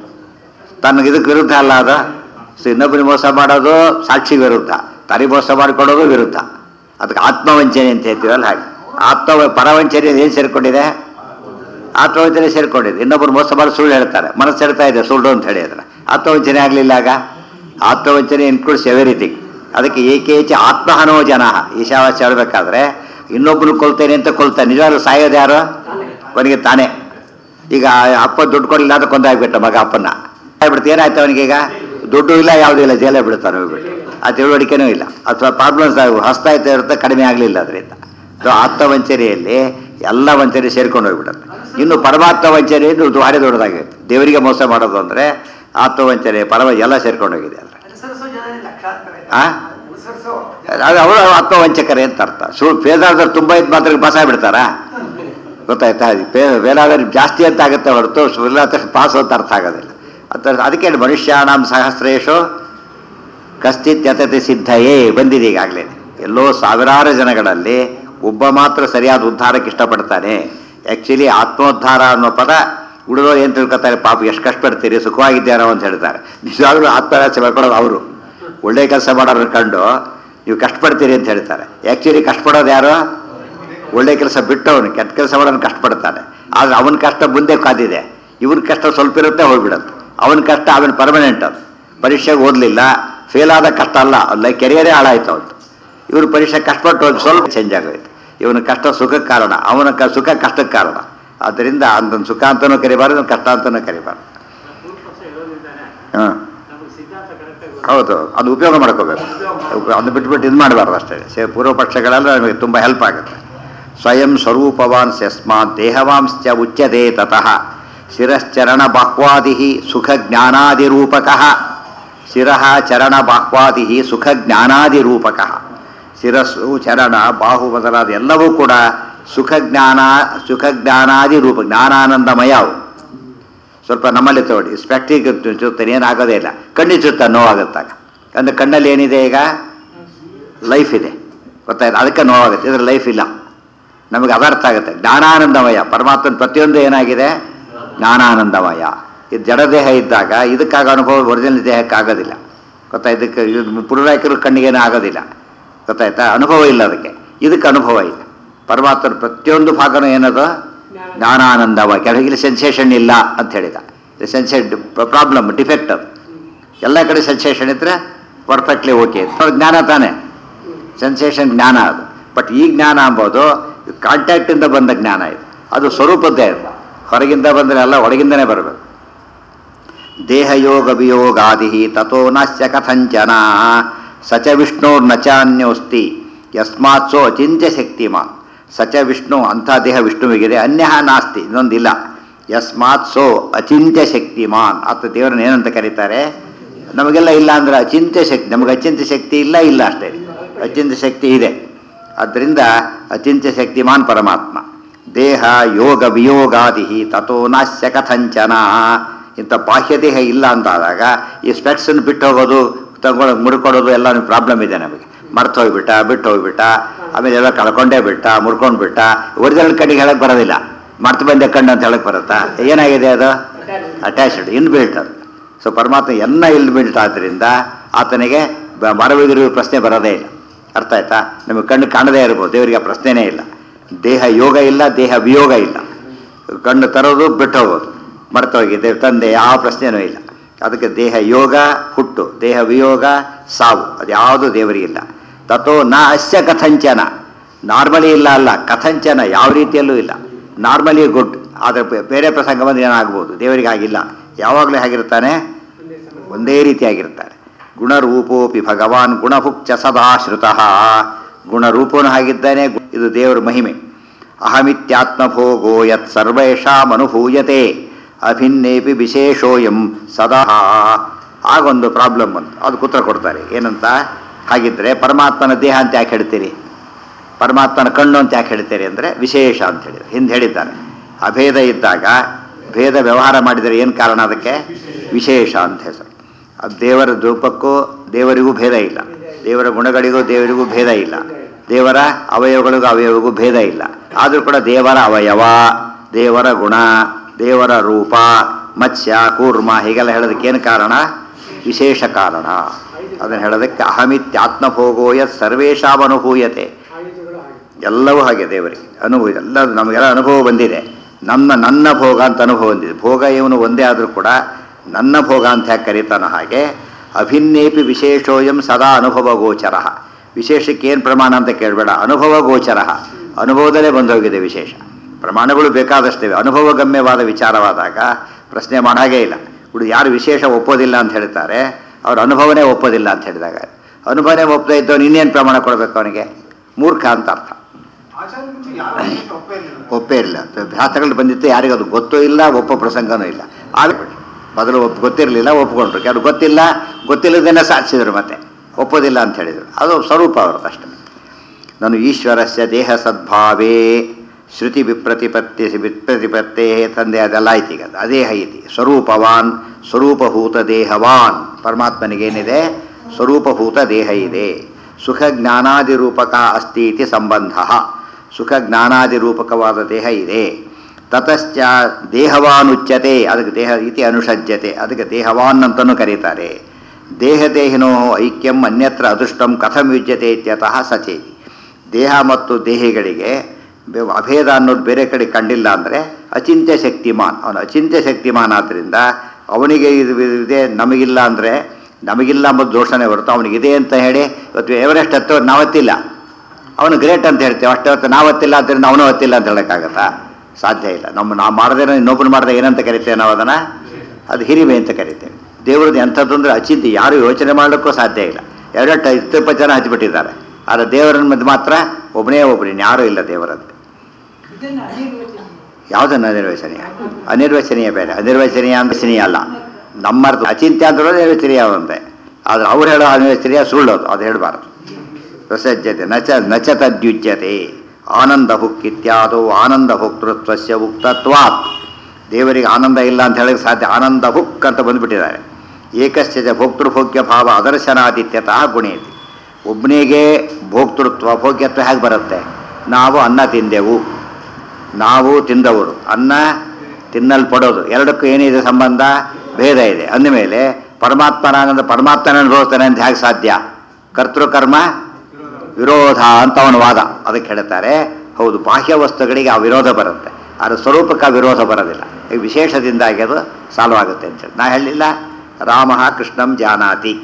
Speaker 1: ತನಗೆ ಇದಕ್ಕೆ ವಿರುದ್ಧ ಅಲ್ಲ ಅದ ಸೊ ಇನ್ನೊಬ್ಬರಿಗೆ ಮೋಸ ಮಾಡೋದು ಸಾಕ್ಷಿ ವಿರುದ್ಧ ತನಗೆ ಮೋಸ ಮಾಡಿಕೊಡೋದು ವಿರುದ್ಧ ಅದಕ್ಕೆ ಆತ್ಮವಂಚನೆ ಅಂತ ಹೇಳ್ತೀವಲ್ಲ ಹಾಗೆ ಆತ್ಮ ಪರವಂಚನೆ ಏನು ಸೇರಿಕೊಂಡಿದೆ ಆತ್ಮವಂಚನೆ ಸೇರಿಕೊಂಡಿದೆ ಇನ್ನೊಬ್ಬರು ಮೋಸ ಮಾಡಿ ಸುಳ್ಳು ಹೇಳ್ತಾರೆ ಮನಸ್ಸು ಹೇಳ್ತಾ ಇದೆ ಸುಳ್ಳು ಅಂತ ಹೇಳಿ ಅದನ್ನ ಆತ್ಮವಂಚನೆ ಆಗಲಿಲ್ಲ ಆಗ ಆತ್ಮವಂಚನೆ ಇನ್ಕ್ಲೂಡ್ಸ್ ಎವ್ರಿಥಿಂಗ್ ಅದಕ್ಕೆ ಏಕೇಚ ಆತ್ಮಹನೋ ಜನ ಈಶಾವಾಸ್ಯ ಹೇಳ್ಬೇಕಾದ್ರೆ ಇನ್ನೊಬ್ಬನು ಕೊಲ್ತೇನೆ ಅಂತ ಕೊಲ್ತಾನೆ ನಿಜವಾಗ್ಲೂ ಸಾಯೋದು ಯಾರು ಅವನಿಗೆ ತಾನೇ ಈಗ ಅಪ್ಪ ದುಡ್ಡು ಕೊಡಲಿಲ್ಲ ಅಂತ ಕೊಂದಾಗ್ಬಿಟ್ಟ ಮಗ ಅಪ್ಪನ ಆಗ್ಬಿಡ್ತು ಏನಾಯ್ತು ಅವನಿಗೆ ಈಗ ದುಡ್ಡು ಇಲ್ಲ ಯಾವುದೂ ಇಲ್ಲ ಜೈಲೇ ಬಿಡ್ತಾನೆ ಹೋಗ್ಬಿಟ್ಟು ಆ ತಿಳುವಳಿಕೆನೂ ಇಲ್ಲ ಅಥವಾ ಪ್ರಾಬ್ಲಮ್ಸ್ ಹಸ್ತಾ ಇರ್ತಾ ಇರುತ್ತೆ ಕಡಿಮೆ ಆಗಲಿಲ್ಲ ಅದರಿಂದ ಸೊ ಆತ್ಮವಂಚನೆಯಲ್ಲಿ ಎಲ್ಲ ವಂಚನೆ ಸೇರ್ಕೊಂಡು ಹೋಗ್ಬಿಡುತ್ತೆ ಇನ್ನು ಪರಮಾತ್ಮ ವಂಚನೆ ಇದು ಭಾರಿ ದೊಡ್ಡದಾಗಿರುತ್ತೆ ದೇವರಿಗೆ ಮೋಸ ಮಾಡೋದು ಅಂದರೆ ಆತ್ಮವಂಚನೆ ಪರಮ ಎಲ್ಲ ಸೇರ್ಕೊಂಡು ಹೋಗಿದೆ ಅದರ
Speaker 3: ಅನುಸರಿಸೋ ಜನ ಲಕ್ಷಾಂತರ ಇದೆ.
Speaker 1: ಆ?
Speaker 3: ಅನುಸರಿಸೋ
Speaker 1: ಅದು ಅವರು ಆತ್ಮವಂಚಕರೇ ಅಂತ ಅರ್ಥ ಸುಳ್ಳು ವೇದಾಂತರ ತುಂಬ ಇದ್ದು ಮಾತ್ರ ಪಾಸ್ ಬಿಡ್ತಾರಾ ಗೊತ್ತಾಯ್ತಾ ವೇಲಾದ್ರೆ ಜಾಸ್ತಿ ಅಂತ ಆಗುತ್ತೆ ಹೊರತು ಸುಳ್ಳ ಪಾಸ್ ಅಂತ ಅರ್ಥ ಆಗೋದಿಲ್ಲ ಅಂತ ಅದಕ್ಕೆ ಹೇಳಿ ಮನುಷ್ಯಾಣಂ ಸಹಸ್ರೇಶು ಕಶ್ಚಿತ್ ಯತತೆ ಸಿದ್ಧಯೇ ಬಂದಿದೆ ಈಗಾಗಲೇ ಎಲ್ಲೋ ಸಾವಿರಾರು ಜನಗಳಲ್ಲಿ ಒಬ್ಬ ಮಾತ್ರ ಸರಿಯಾದ ಉದ್ಧಾರಕ್ಕೆ ಇಷ್ಟಪಡ್ತಾನೆ ಆ್ಯಕ್ಚುಲಿ ಆತ್ಮೋದ್ಧಾರ ಅನ್ನೋ ಪದ ಉಳಿದೋ ಏನು ತಿಳ್ಕೊತಾರೆ ಪಾಪ ಎಷ್ಟು ಕಷ್ಟಪಡ್ತೀರಿ ಸುಖವಾಗಿದ್ದಾರೋ ಅಂತ ಹೇಳ್ತಾರೆ ನಿಜವಾಗ್ಲೂ ಆತ್ಮಹತ್ಯೆ ಮಾಡ್ಕೊಳ್ಳೋದು ಅವರು ಒಳ್ಳೆ ಕೆಲಸ ಮಾಡೋರನ್ನ ಕಂಡು ನೀವು ಕಷ್ಟಪಡ್ತೀರಿ ಅಂತ ಹೇಳ್ತಾರೆ ಆ್ಯಕ್ಚುಲಿ ಕಷ್ಟಪಡೋದು ಯಾರು ಒಳ್ಳೆ ಕೆಲಸ ಬಿಟ್ಟವನು ಕೆಟ್ಟ ಕೆಲಸ ಮಾಡೋನು ಕಷ್ಟಪಡ್ತಾನೆ ಆದರೆ ಅವನ ಕಷ್ಟ ಮುಂದೆ ಕಾದಿದೆ ಇವನ ಕಷ್ಟ ಸ್ವಲ್ಪ ಇರುತ್ತೆ ಹೋಗ್ಬಿಡುತ್ತೆ ಅವನ ಕಷ್ಟ ಅವನ ಪರ್ಮನೆಂಟ್ ಅದು ಪರೀಕ್ಷೆಗೆ ಓದಲಿಲ್ಲ ಫೇಲ್ ಆದ ಕಷ್ಟ ಅಲ್ಲ ಅಲ್ಲ ಕೆರಿಯರೇ ಹಾಳಾಯ್ತು ಅವನು ಇವ್ರು ಪರೀಕ್ಷೆ ಕಷ್ಟಪಟ್ಟು ಹೋಗಿ ಸ್ವಲ್ಪ ಚೇಂಜ್ ಆಗೋಯ್ತು ಇವನ ಕಷ್ಟ ಸುಖಕ್ಕೆ ಕಾರಣ ಅವನ ಕ ಸುಖ ಕಷ್ಟಕ್ಕೆ ಕಾರಣ ಆದ್ದರಿಂದ ಅಂದೊಂದು ಸುಖ ಅಂತಲೂ ಕರಿಬಾರ್ದು ಇನ್ನೊಂದು ಕಷ್ಟ ಅಂತಲೂ ಕರಿಬಾರ್ದು
Speaker 2: ಪೂರ್ವ ಪಕ್ಷ ಇರೋದ್ರಿಂದಾನೆ
Speaker 1: ಹಾಂ
Speaker 2: ನಮಗೆ ಸಿದ್ಧಾಂತ ಕರೆಕ್ಟಾಗಿ
Speaker 1: ಹೌದು ಅದು ಉಪಯೋಗ ಮಾಡ್ಕೋಬೇಕು ಅದು ಬಿಟ್ಬಿಟ್ಟು ಇದು ಮಾಡಬಾರ್ದು ಅಷ್ಟೇ ಸೇ ಪೂರ್ವ ಪಕ್ಷಗಳೆಲ್ಲ ನಮಗೆ ತುಂಬ ಹೆಲ್ಪ್ ಆಗುತ್ತೆ ಸ್ವಯಂ ಸ್ವರೂಪವಾನ್ ಸ್ಯಸ್ಮಾತ್ ದೇಹವಾಂಶ್ಚ ಉಚ್ಯತೆ ತತಃ ಶಿರಶ್ಚರಣ ಬಾಹ್ವಾದಿ ಸುಖ ಜ್ಞಾನಾದಿರೂಪಕ ಶಿರಃ ಚರಣ ಬಾಹ್ವಾದಿ ಸುಖ ಜ್ಞಾನಾದಿರೂಪಕ ಶಿರಸ್ಸು ಚರಣ ಬಾಹು ಮೊದಲಾದ ಎಲ್ಲವೂ ಕೂಡ ಸುಖ ಜ್ಞಾನ ಸುಖ ಜ್ಞಾನಾದಿ ರೂಪ ಜ್ಞಾನಾನಂದಮಯ ಅವು ಸ್ವಲ್ಪ ನಮ್ಮಲ್ಲಿ ತಗೊಳ್ಳಿ ಸ್ಪೆಕ್ಟಿಗೆ ಚುತ್ತಾನೆ ಏನಾಗೋದೇ ಇಲ್ಲ ಕಣ್ಣಿ ಚುತ್ತ ನೋವಾಗುತ್ತಾಗ ಅಂದರೆ ಕಣ್ಣಲ್ಲಿ ಏನಿದೆ ಈಗ ಲೈಫ್ ಇದೆ ಗೊತ್ತಾಯ್ತು ಅದಕ್ಕೆ ನೋವಾಗುತ್ತೆ ಇದ್ರ ಲೈಫ್ ಇಲ್ಲ ನಮಗೆ ಅದರ್ಥ ಆಗುತ್ತೆ ಜ್ಞಾನಾನಂದಮಯ ಪರಮಾತ್ಮನ ಪ್ರತಿಯೊಂದು ಏನಾಗಿದೆ ಜ್ಞಾನಾನಂದಮಯ ಇದು ಜಡದೇಹ ಇದ್ದಾಗ ಇದಕ್ಕಾಗ ಅನುಭವ ಒರಿಜಿನಲ್ ದೇಹಕ್ಕೆ ಆಗೋದಿಲ್ಲ ಗೊತ್ತಾ ಇದಕ್ಕೆ ಇದು ಪುರುರಾಯಕರು ಕಣ್ಣಿಗೇನೂ ಆಗೋದಿಲ್ಲ ಗೊತ್ತಾಯ್ತಾ ಅನುಭವ ಇಲ್ಲ ಅದಕ್ಕೆ ಇದಕ್ಕೆ ಅನುಭವ ಇದೆ ಪರಮಾತ್ಮನ ಪ್ರತಿಯೊಂದು ಭಾಗನೂ ಏನದು ಜ್ಞಾನಾನಂದವ ಕೆಳಗಿಲ್ಲಿ ಸೆನ್ಸೇಷನ್ ಇಲ್ಲ ಅಂತ ಹೇಳಿದ ಸೆನ್ಸೇ ಪ್ರಾಬ್ಲಮ್ ಡಿಫೆಕ್ಟ್ ಅದು ಎಲ್ಲ ಕಡೆ ಸೆನ್ಸೇಷನ್ ಇದ್ದರೆ ಪರ್ಫೆಕ್ಟ್ಲಿ ಓಕೆ ಅದು ಜ್ಞಾನ ತಾನೇ ಸೆನ್ಸೇಷನ್ ಜ್ಞಾನ ಅದು ಬಟ್ ಈ ಜ್ಞಾನ ಅಂಬೋದು ಕಾಂಟ್ಯಾಕ್ಟಿಂದ ಬಂದ ಜ್ಞಾನ ಇದು ಅದು ಸ್ವರೂಪದ್ದೇ ಅದು ಹೊರಗಿಂದ ಬಂದರೆ ಎಲ್ಲ ಒಳಗಿಂದನೇ ಬರಬೇಕು ದೇಹಯೋಗ ವಿಯೋಗಾದಿ ತಥೋ ನಾಸ್ಯ ಕಥಂಚನ ಸಚ ವಿಷ್ಣೋರ್ನ ಚಾನ್ಯೋಸ್ತಿ ಯಸ್ಮಾತ್ ಸೋ ಅಚಿಂತ್ಯ ಶಕ್ತಿಮಾನ್ ಸಚ ವಿಷ್ಣು ಅಂಥ ದೇಹ ವಿಷ್ಣುವಿಗಿದೆ ಅನ್ಯ ನಾಸ್ತಿ ಇನ್ನೊಂದಿಲ್ಲ ಯಸ್ಮಾತ್ ಸೋ ಅಚಿಂತ್ಯ ಶಕ್ತಿಮಾನ್ ಆತ ದೇವರನ್ನ ಏನಂತ ಕರೀತಾರೆ ನಮಗೆಲ್ಲ ಇಲ್ಲ ಅಂದ್ರೆ ಅಚಿಂತ್ಯ ಶಕ್ತಿ ನಮಗೆ ಅಚಿಂತ್ಯ ಶಕ್ತಿ ಇಲ್ಲ ಇಲ್ಲ ಅಷ್ಟೇ ಅಚಿಂತ್ಯ ಶಕ್ತಿ ಇದೆ ಆದ್ದರಿಂದ ಅಚಿಂತ್ಯ ಶಕ್ತಿಮಾನ್ ಪರಮಾತ್ಮ ದೇಹ ಯೋಗ ವಿಯೋಗಾದಿ ತಥೋ ನಾಸ್ಯ ಕಥಂಚನ ಇಂಥ ಬಾಹ್ಯ ದೇಹ ಇಲ್ಲ ಅಂತಾದಾಗ ಈ ಸ್ಪೆಕ್ಸನ್ನು ಬಿಟ್ಟು ಹೋಗೋದು ತಗೊಳ್ಳೋ ಮುಡ್ಕೊಡೋದು ಎಲ್ಲ ಪ್ರಾಬ್ಲಮ್ ಇದೆ ನಮಗೆ ಮರ್ತು ಹೋಗ್ಬಿಟ್ಟ ಬಿಟ್ಟು ಹೋಗ್ಬಿಟ್ಟ ಆಮೇಲೆ ಎಲ್ಲ ಕಳ್ಕೊಂಡೇ ಬಿಟ್ಟ ಮುರ್ಕೊಂಡು ಬಿಟ್ಟ ಒರಿಜಿನಲ್ ಕಣ್ಣಿಗೆ ಹೇಳಕ್ ಬರೋದಿಲ್ಲ ಮರ್ತು ಬಂದೆ ಕಣ್ಣು ಅಂತ ಹೇಳಕ್ ಬರುತ್ತಾ ಏನಾಗಿದೆ ಅದು ಅಟ್ಯಾಚ್ಡ್ ಇನ್ಬಿಲ್ಟ್ ಅದು ಸೊ ಪರಮಾತ್ಮ ಎಲ್ಲ ಇನ್ಬಿಲ್ಟ್ ಆದ್ದರಿಂದ ಆತನಿಗೆ ಬ- ಮರವಿಗಿರುವ ಪ್ರಶ್ನೆ ಬರೋದೇ ಇಲ್ಲ ಅರ್ಥ ಆಯ್ತಾ ನಮಗೆ ಕಣ್ಣು ಕಾಣದೇ ಇರ್ಬೋದು ದೇವರಿಗೆ ಆ ಪ್ರಶ್ನೆನೇ ಇಲ್ಲ ದೇಹ ಯೋಗ ಇಲ್ಲ ದೇಹ ವಿಯೋಗ ಇಲ್ಲ ಕಣ್ಣು ತರೋದು ಬಿಟ್ಟು ಹೋಗೋದು ಮರ್ತೋಗಿದೆ ತಂದೆ ಯಾವ ಪ್ರಶ್ನೆನೂ ಇಲ್ಲ ಅದಕ್ಕೆ ದೇಹ ಯೋಗ ಹುಟ್ಟು ದೇಹ ವಿಯೋಗ ಸಾವು ಅದು ಯಾವುದು ದೇವರಿಗಿಲ್ಲ ತಥೋ ನ ಅಸ್ಯ ಕಥಂಚನ ನಾರ್ಮಲಿ ಇಲ್ಲ ಅಲ್ಲ ಕಥಂಚನ ಯಾವ ರೀತಿಯಲ್ಲೂ ಇಲ್ಲ ನಾರ್ಮಲಿ ಗುಡ್ ಆದರೆ ಬೇ- ಬೇರೆ ಪ್ರಸಂಗ ಬಂದ್ರೆ ಏನಾಗ್ಬೋದು ದೇವರಿಗೆ ಆಗಿಲ್ಲ ಯಾವಾಗಲೂ ಹೇಗಿರ್ತಾನೆ ಒಂದೇ ರೀತಿಯಾಗಿರ್ತಾರೆ ಗುಣರೂಪೋಪಿ ಭಗವಾನ್ ಗುಣಭುಕ್ಚ ಸದಾ ಶ್ರುತಃ ಗುಣರೂಪನು ಹಾಗಿದ್ದಾನೆ ಗು- ಇದು ದೇವರ ಮಹಿಮೆ ಅಹಮಿತ್ಯಾತ್ಮಭೋಗೋ ಯತ್ ಸರ್ವೇಷಾಂ ಅನುಭೂಯತೆ ಅಭಿನ್ನೇಪಿ ವಿಶೇಷೋಯಂ ಸದಾ ಆಗೊಂದು ಪ್ರಾಬ್ಲಮ್ ಬಂತು ಅದಕ್ಕೆ ಉತ್ತರ ಕೊಡ್ತಾರೆ ಏನಂತ ಹಾಗಿದ್ರೆ ಪರಮಾತ್ಮನ ದೇಹ ಅಂತ ಯಾಕೆ ಹೇಳ್ತೀರಿ ಪರಮಾತ್ಮನ ಕಣ್ಣು ಅಂತ ಯಾಕೆ ಹೇಳ್ತೀರಿ ಅಂದರೆ ವಿಶೇಷ ಅಂತ ಹೇಳಿದ್ರು ಹಿಂದೆ ಹೇಳಿದ್ದಾರೆ ಅಭೇದ ಇದ್ದಾಗ ಭೇದ ವ್ಯವಹಾರ ಮಾಡಿದರೆ ಏನು ಕಾರಣ ಅದಕ್ಕೆ ವಿಶೇಷ ಅಂತ ಹೆಸರು ಅದು ದೇವರ ರೂಪಕ್ಕೂ ದೇವರಿಗೂ ಭೇದ ಇಲ್ಲ ದೇವರ ಗುಣಗಳಿಗೂ ದೇವರಿಗೂ ಭೇದ ಇಲ್ಲ ದೇವರ ಅವಯವಗಳಿಗೂ ಅವಯವಗೂ ಭೇದ ಇಲ್ಲ ಆದರೂ ಕೂಡ ದೇವರ ಅವಯವ ದೇವರ ಗುಣ ದೇವರ ರೂಪ ಮತ್ಸ್ಯ ಕೂರ್ಮ ಹೀಗೆಲ್ಲ ಹೇಳೋದಕ್ಕೆ ಏನು ಕಾರಣ ವಿಶೇಷ ಕಾರಣ ಅದನ್ನು ಹೇಳೋದಕ್ಕೆ ಅಹಮಿತ್ಯಾತ್ಮಭೋಗೋಯ ಸರ್ವೇಶಾಂ ಅನುಭೂಯತೆ ಎಲ್ಲವೂ ಹಾಗೆ ದೇವರಿಗೆ ಅನುಭವ ಎಲ್ಲ ನಮಗೆಲ್ಲ ಅನುಭವ ಬಂದಿದೆ ನನ್ನ ನನ್ನ ಭೋಗ ಅಂತ ಅನುಭವ ಬಂದಿದೆ ಭೋಗ ಇವನು ಒಂದೇ ಆದರೂ ಕೂಡ ನನ್ನ ಭೋಗ ಅಂತ ಯಾಕೆ ಕರೀತಾನೋ ಹಾಗೆ ಅಭಿನ್ನೇಪಿ ವಿಶೇಷೋಯಂ ಸದಾ ಅನುಭವ ಗೋಚರ ವಿಶೇಷಕ್ಕೆ ಏನು ಪ್ರಮಾಣ ಅಂತ ಕೇಳಬೇಡ ಅನುಭವ ಗೋಚರ ಅನುಭವದಲ್ಲೇ ಬಂದೋಗಿದೆ ವಿಶೇಷ ಪ್ರಮಾಣಗಳು ಬೇಕಾದಷ್ಟಿವೆ ಅನುಭವಗಮ್ಯವಾದ ವಿಚಾರವಾದಾಗ ಪ್ರಶ್ನೆ ಮಾಡಾಗೇ ಇಲ್ಲ ಹುಡುಗ ಯಾರು ವಿಶೇಷ ಒಪ್ಪೋದಿಲ್ಲ ಅಂತ ಹೇಳ್ತಾರೆ ಅವ್ರ ಅನುಭವನೇ ಒಪ್ಪೋದಿಲ್ಲ ಅಂತ ಹೇಳಿದಾಗ ಅನುಭವನೇ ಒಪ್ಪದೇ ಇದ್ದವನು ಇನ್ನೇನು ಪ್ರಮಾಣ ಕೊಡಬೇಕು ಅವನಿಗೆ ಮೂರ್ಖ ಅಂತ ಅರ್ಥ
Speaker 4: ಆಚಾರ್ಯರಿಗೆ ಯಾರು ವಿಶೇಷ ಒಪ್ಪೇ ಇರಲಿಲ್ಲ
Speaker 1: ಒಪ್ಪೇ ಇಲ್ಲ ಭ್ರಾತಗಳು ಬಂದಿತ್ತು ಯಾರಿಗೂ ಅದು ಗೊತ್ತೂ ಇಲ್ಲ ಒಪ್ಪೋ ಪ್ರಸಂಗನೂ ಇಲ್ಲ ಆಗ್ಬಿಡಿ ಮೊದಲು ಒಪ್ ಗೊತ್ತಿರಲಿಲ್ಲ ಒಪ್ಕೊಂಡ್ರು ಕೆಲವು ಗೊತ್ತಿಲ್ಲ ಗೊತ್ತಿಲ್ಲದೇನೆ ಸಾಧಿಸಿದ್ರು ಮತ್ತೆ ಒಪ್ಪೋದಿಲ್ಲ ಅಂತ ಹೇಳಿದರು ಅದು ಸ್ವರೂಪ ಅವ್ರದ್ದು ಅಷ್ಟೇ ನಾನು ಈಶ್ವರಸ್ಯ ದೇಹ ಸದ್ಭಾವೇ ಶ್ರುತಿ ವಿಪ್ರತಿಪತ್ತಿ ವಿಪ್ರತಿಪತ್ತೇ ತಂದೆ ಅದೆಲ್ಲ ಐತಿ ಈಗ ಅದೇಹ ಐತಿ ಸ್ವರೂಪವಾನ್ ಸ್ವರೂಪಭೂತ ದೇಹವಾನ್ ಪರಮಾತ್ಮನಿಗೇನಿದೆ ಸ್ವರೂಪಭೂತ ದೇಹ ಇದೆ ಸುಖ ಜ್ಞಾನಾದಿ ರೂಪಕ ಅಸ್ತಿ ಇತಿ ಸಂಬಂಧ ಸುಖ ಜ್ಞಾನಾದಿ ರೂಪಕವಾದ ದೇಹ ಇದೆ ತತಶ್ಚ ದೇಹವಾನುಚ್ಯತೆ ಅದಕ್ಕೆ ದೇಹ ಇತಿ ಅನುಷಜ್ಯತೆ ಅದಕ್ಕೆ ದೇಹವಾನ್ ಅಂತಲೂ ಕರೀತಾರೆ ದೇಹದೇಹಿನೋ ಐಕ್ಯಂ ಅನ್ಯತ್ರ ಅದೃಷ್ಟಂ ಕಥಂ ಯುಜ್ಯತೆ ಇತ್ಯತಃ ಸಚೇತಿ ದೇಹ ಮತ್ತು ದೇಹಿಗಳಿಗೆ ಬೆ- ಅಭೇದ ಅನ್ನೋದು ಬೇರೆ ಕಡೆ ಕಂಡಿಲ್ಲ ಅಂದರೆ ಅಚಿಂತ್ಯ ಶಕ್ತಿಮಾನ್ ಅವನು ಅಚಿಂತ್ಯ ಶಕ್ತಿಮಾನ್ ಆದ್ದರಿಂದ ಅವನಿಗೆ ಇದು ಇದೆ ನಮಗಿಲ್ಲ ಅಂದರೆ ನಮಗಿಲ್ಲ ಎಂಬುದು ದೋಷನೇ ಹೊರತು ಅವನಿಗಿದೆ ಅಂತ ಹೇಳಿ ಇವತ್ತು ಎವರೆಸ್ಟ್ ಹತ್ತೋರು ನಾವತ್ತಿಲ್ಲ ಅವನು ಗ್ರೇಟ್ ಅಂತ ಹೇಳ್ತೇವೆ ಅಷ್ಟೇ ಹೊತ್ತು ನಾವತ್ತಿಲ್ಲ ಆದ್ದರಿಂದ ಅವನು ಹೊತ್ತಿಲ್ಲ ಅಂತ ಹೇಳೋಕ್ಕಾಗತ್ತಾ ಸಾಧ್ಯ ಇಲ್ಲ ನಮ್ಮ ನಾವು ಮಾಡದೇನೋ ಇನ್ನೊಬ್ಬರು ಮಾಡಿದ್ರೆ ಏನಂತ ಕರಿತೇವೆ ನಾವು ಅದನ್ನು ಅದು ಹಿರಿಮೆ ಅಂತ ಕರಿತೇವೆ ದೇವ್ರದ್ದು ಎಂಥದ್ದು ಅಂದರೆ ಅಚಿಂತ್ಯ ಯಾರು ಯೋಚನೆ ಮಾಡಲಿಕ್ಕೂ ಸಾಧ್ಯ ಇಲ್ಲ ಎರಡೆಟ್ಟು ಇಪ್ಪತ್ತು ಜನ ಹಚ್ಚಿಬಿಟ್ಟಿದ್ದಾರೆ ಆದರೆ ದೇವರನ್ನ ಮಧ್ಯೆ ಮಾತ್ರ ಒಬ್ಬನೇ ಒಬ್ಬನೇ ಯಾರೂ ಇಲ್ಲ ದೇವರಂತೆ
Speaker 3: ಇದನ್ನ ಅನಿರ್ವಚನೀಯ
Speaker 1: ಯಾವುದನ್ನು ಅನಿರ್ವಚನೀಯ ಅನಿರ್ವಚನೀಯ ಬೇರೆ ಅನಿರ್ವಚನೀಯ ಅನಿರ್ವಚನೀಯ ಅಲ್ಲ ನಮ್ಮ ಅರ್ಥ ಅಚಿಂತ್ಯ ಅಂತ ಅನಿರ್ವಚನೀಯ ಅವಂತೆ ಆದರೆ ಅವ್ರು ಹೇಳೋ ಅನಿರ್ವಚನೀಯ ಸುಳ್ಳೋದು ಅದು ಹೇಳಬಾರ್ದು ಪ್ರಸಜ್ಯತೆ ನಚ ನಚ ತದ್ಯುಜ್ಯತೆ ಆನಂದ ಹುಕ್ ಇತ್ಯಾದೋ ಆನಂದ ಭೋಕ್ತೃತ್ವಸ್ಯ ಉಕ್ತತ್ವಾತ್ ದೇವರಿಗೆ ಆನಂದ ಇಲ್ಲ ಅಂತ ಹೇಳಕ್ಕೆ ಸಾಧ್ಯ ಆನಂದ ಹುಕ್ ಅಂತ ಬಂದುಬಿಟ್ಟಿದ್ದಾರೆ ಏಕಶ್ಚ ಭೋಕ್ತೃಭೋಗ್ಯ ಭಾವ ಅದರ್ಶನಾದಿತ್ಯತಃ ಗುಣೇತಿ ಒಬ್ಬನಿಗೆ ಭೋಕ್ತೃತ್ವ ಭೋಗ್ಯತ್ವ ಹೇಗೆ ಬರುತ್ತೆ ನಾವು ಅನ್ನ ತಿಂದೆವು ನಾವು ತಿಂದವರು ಅನ್ನ ತಿನ್ನಲ್ಪಡೋದು ಎರಡಕ್ಕೂ ಏನಿದೆ ಸಂಬಂಧ ಭೇದ ಇದೆ ಅಂದಮೇಲೆ ಪರಮಾತ್ಮನ ಆನಂದ ಪರಮಾತ್ಮನ ಅನುಭವಿಸ್ತಾನೆ ಅಂತ ಹೇಗೆ ಸಾಧ್ಯ ಕರ್ತೃಕರ್ಮ ವಿರೋಧ ಅಂತ ಅವನ ವಾದ ಅದಕ್ಕೆ ಹೇಳ್ತಾರೆ ಹೌದು ಬಾಹ್ಯ ವಸ್ತುಗಳಿಗೆ ಆ ವಿರೋಧ ಬರುತ್ತೆ ಆದರೆ ಸ್ವರೂಪಕ್ಕೆ ಆ ವಿರೋಧ ಬರೋದಿಲ್ಲ ಈಗ ವಿಶೇಷದಿಂದಾಗಿ ಅದು ಸಾಲ್ವ್ ಆಗುತ್ತೆ ಅಂತೇಳಿ ನಾ ಹೇಳಿಲ್ಲ ರಾಮ ಕೃಷ್ಣಂ ಜಾನಾತಿ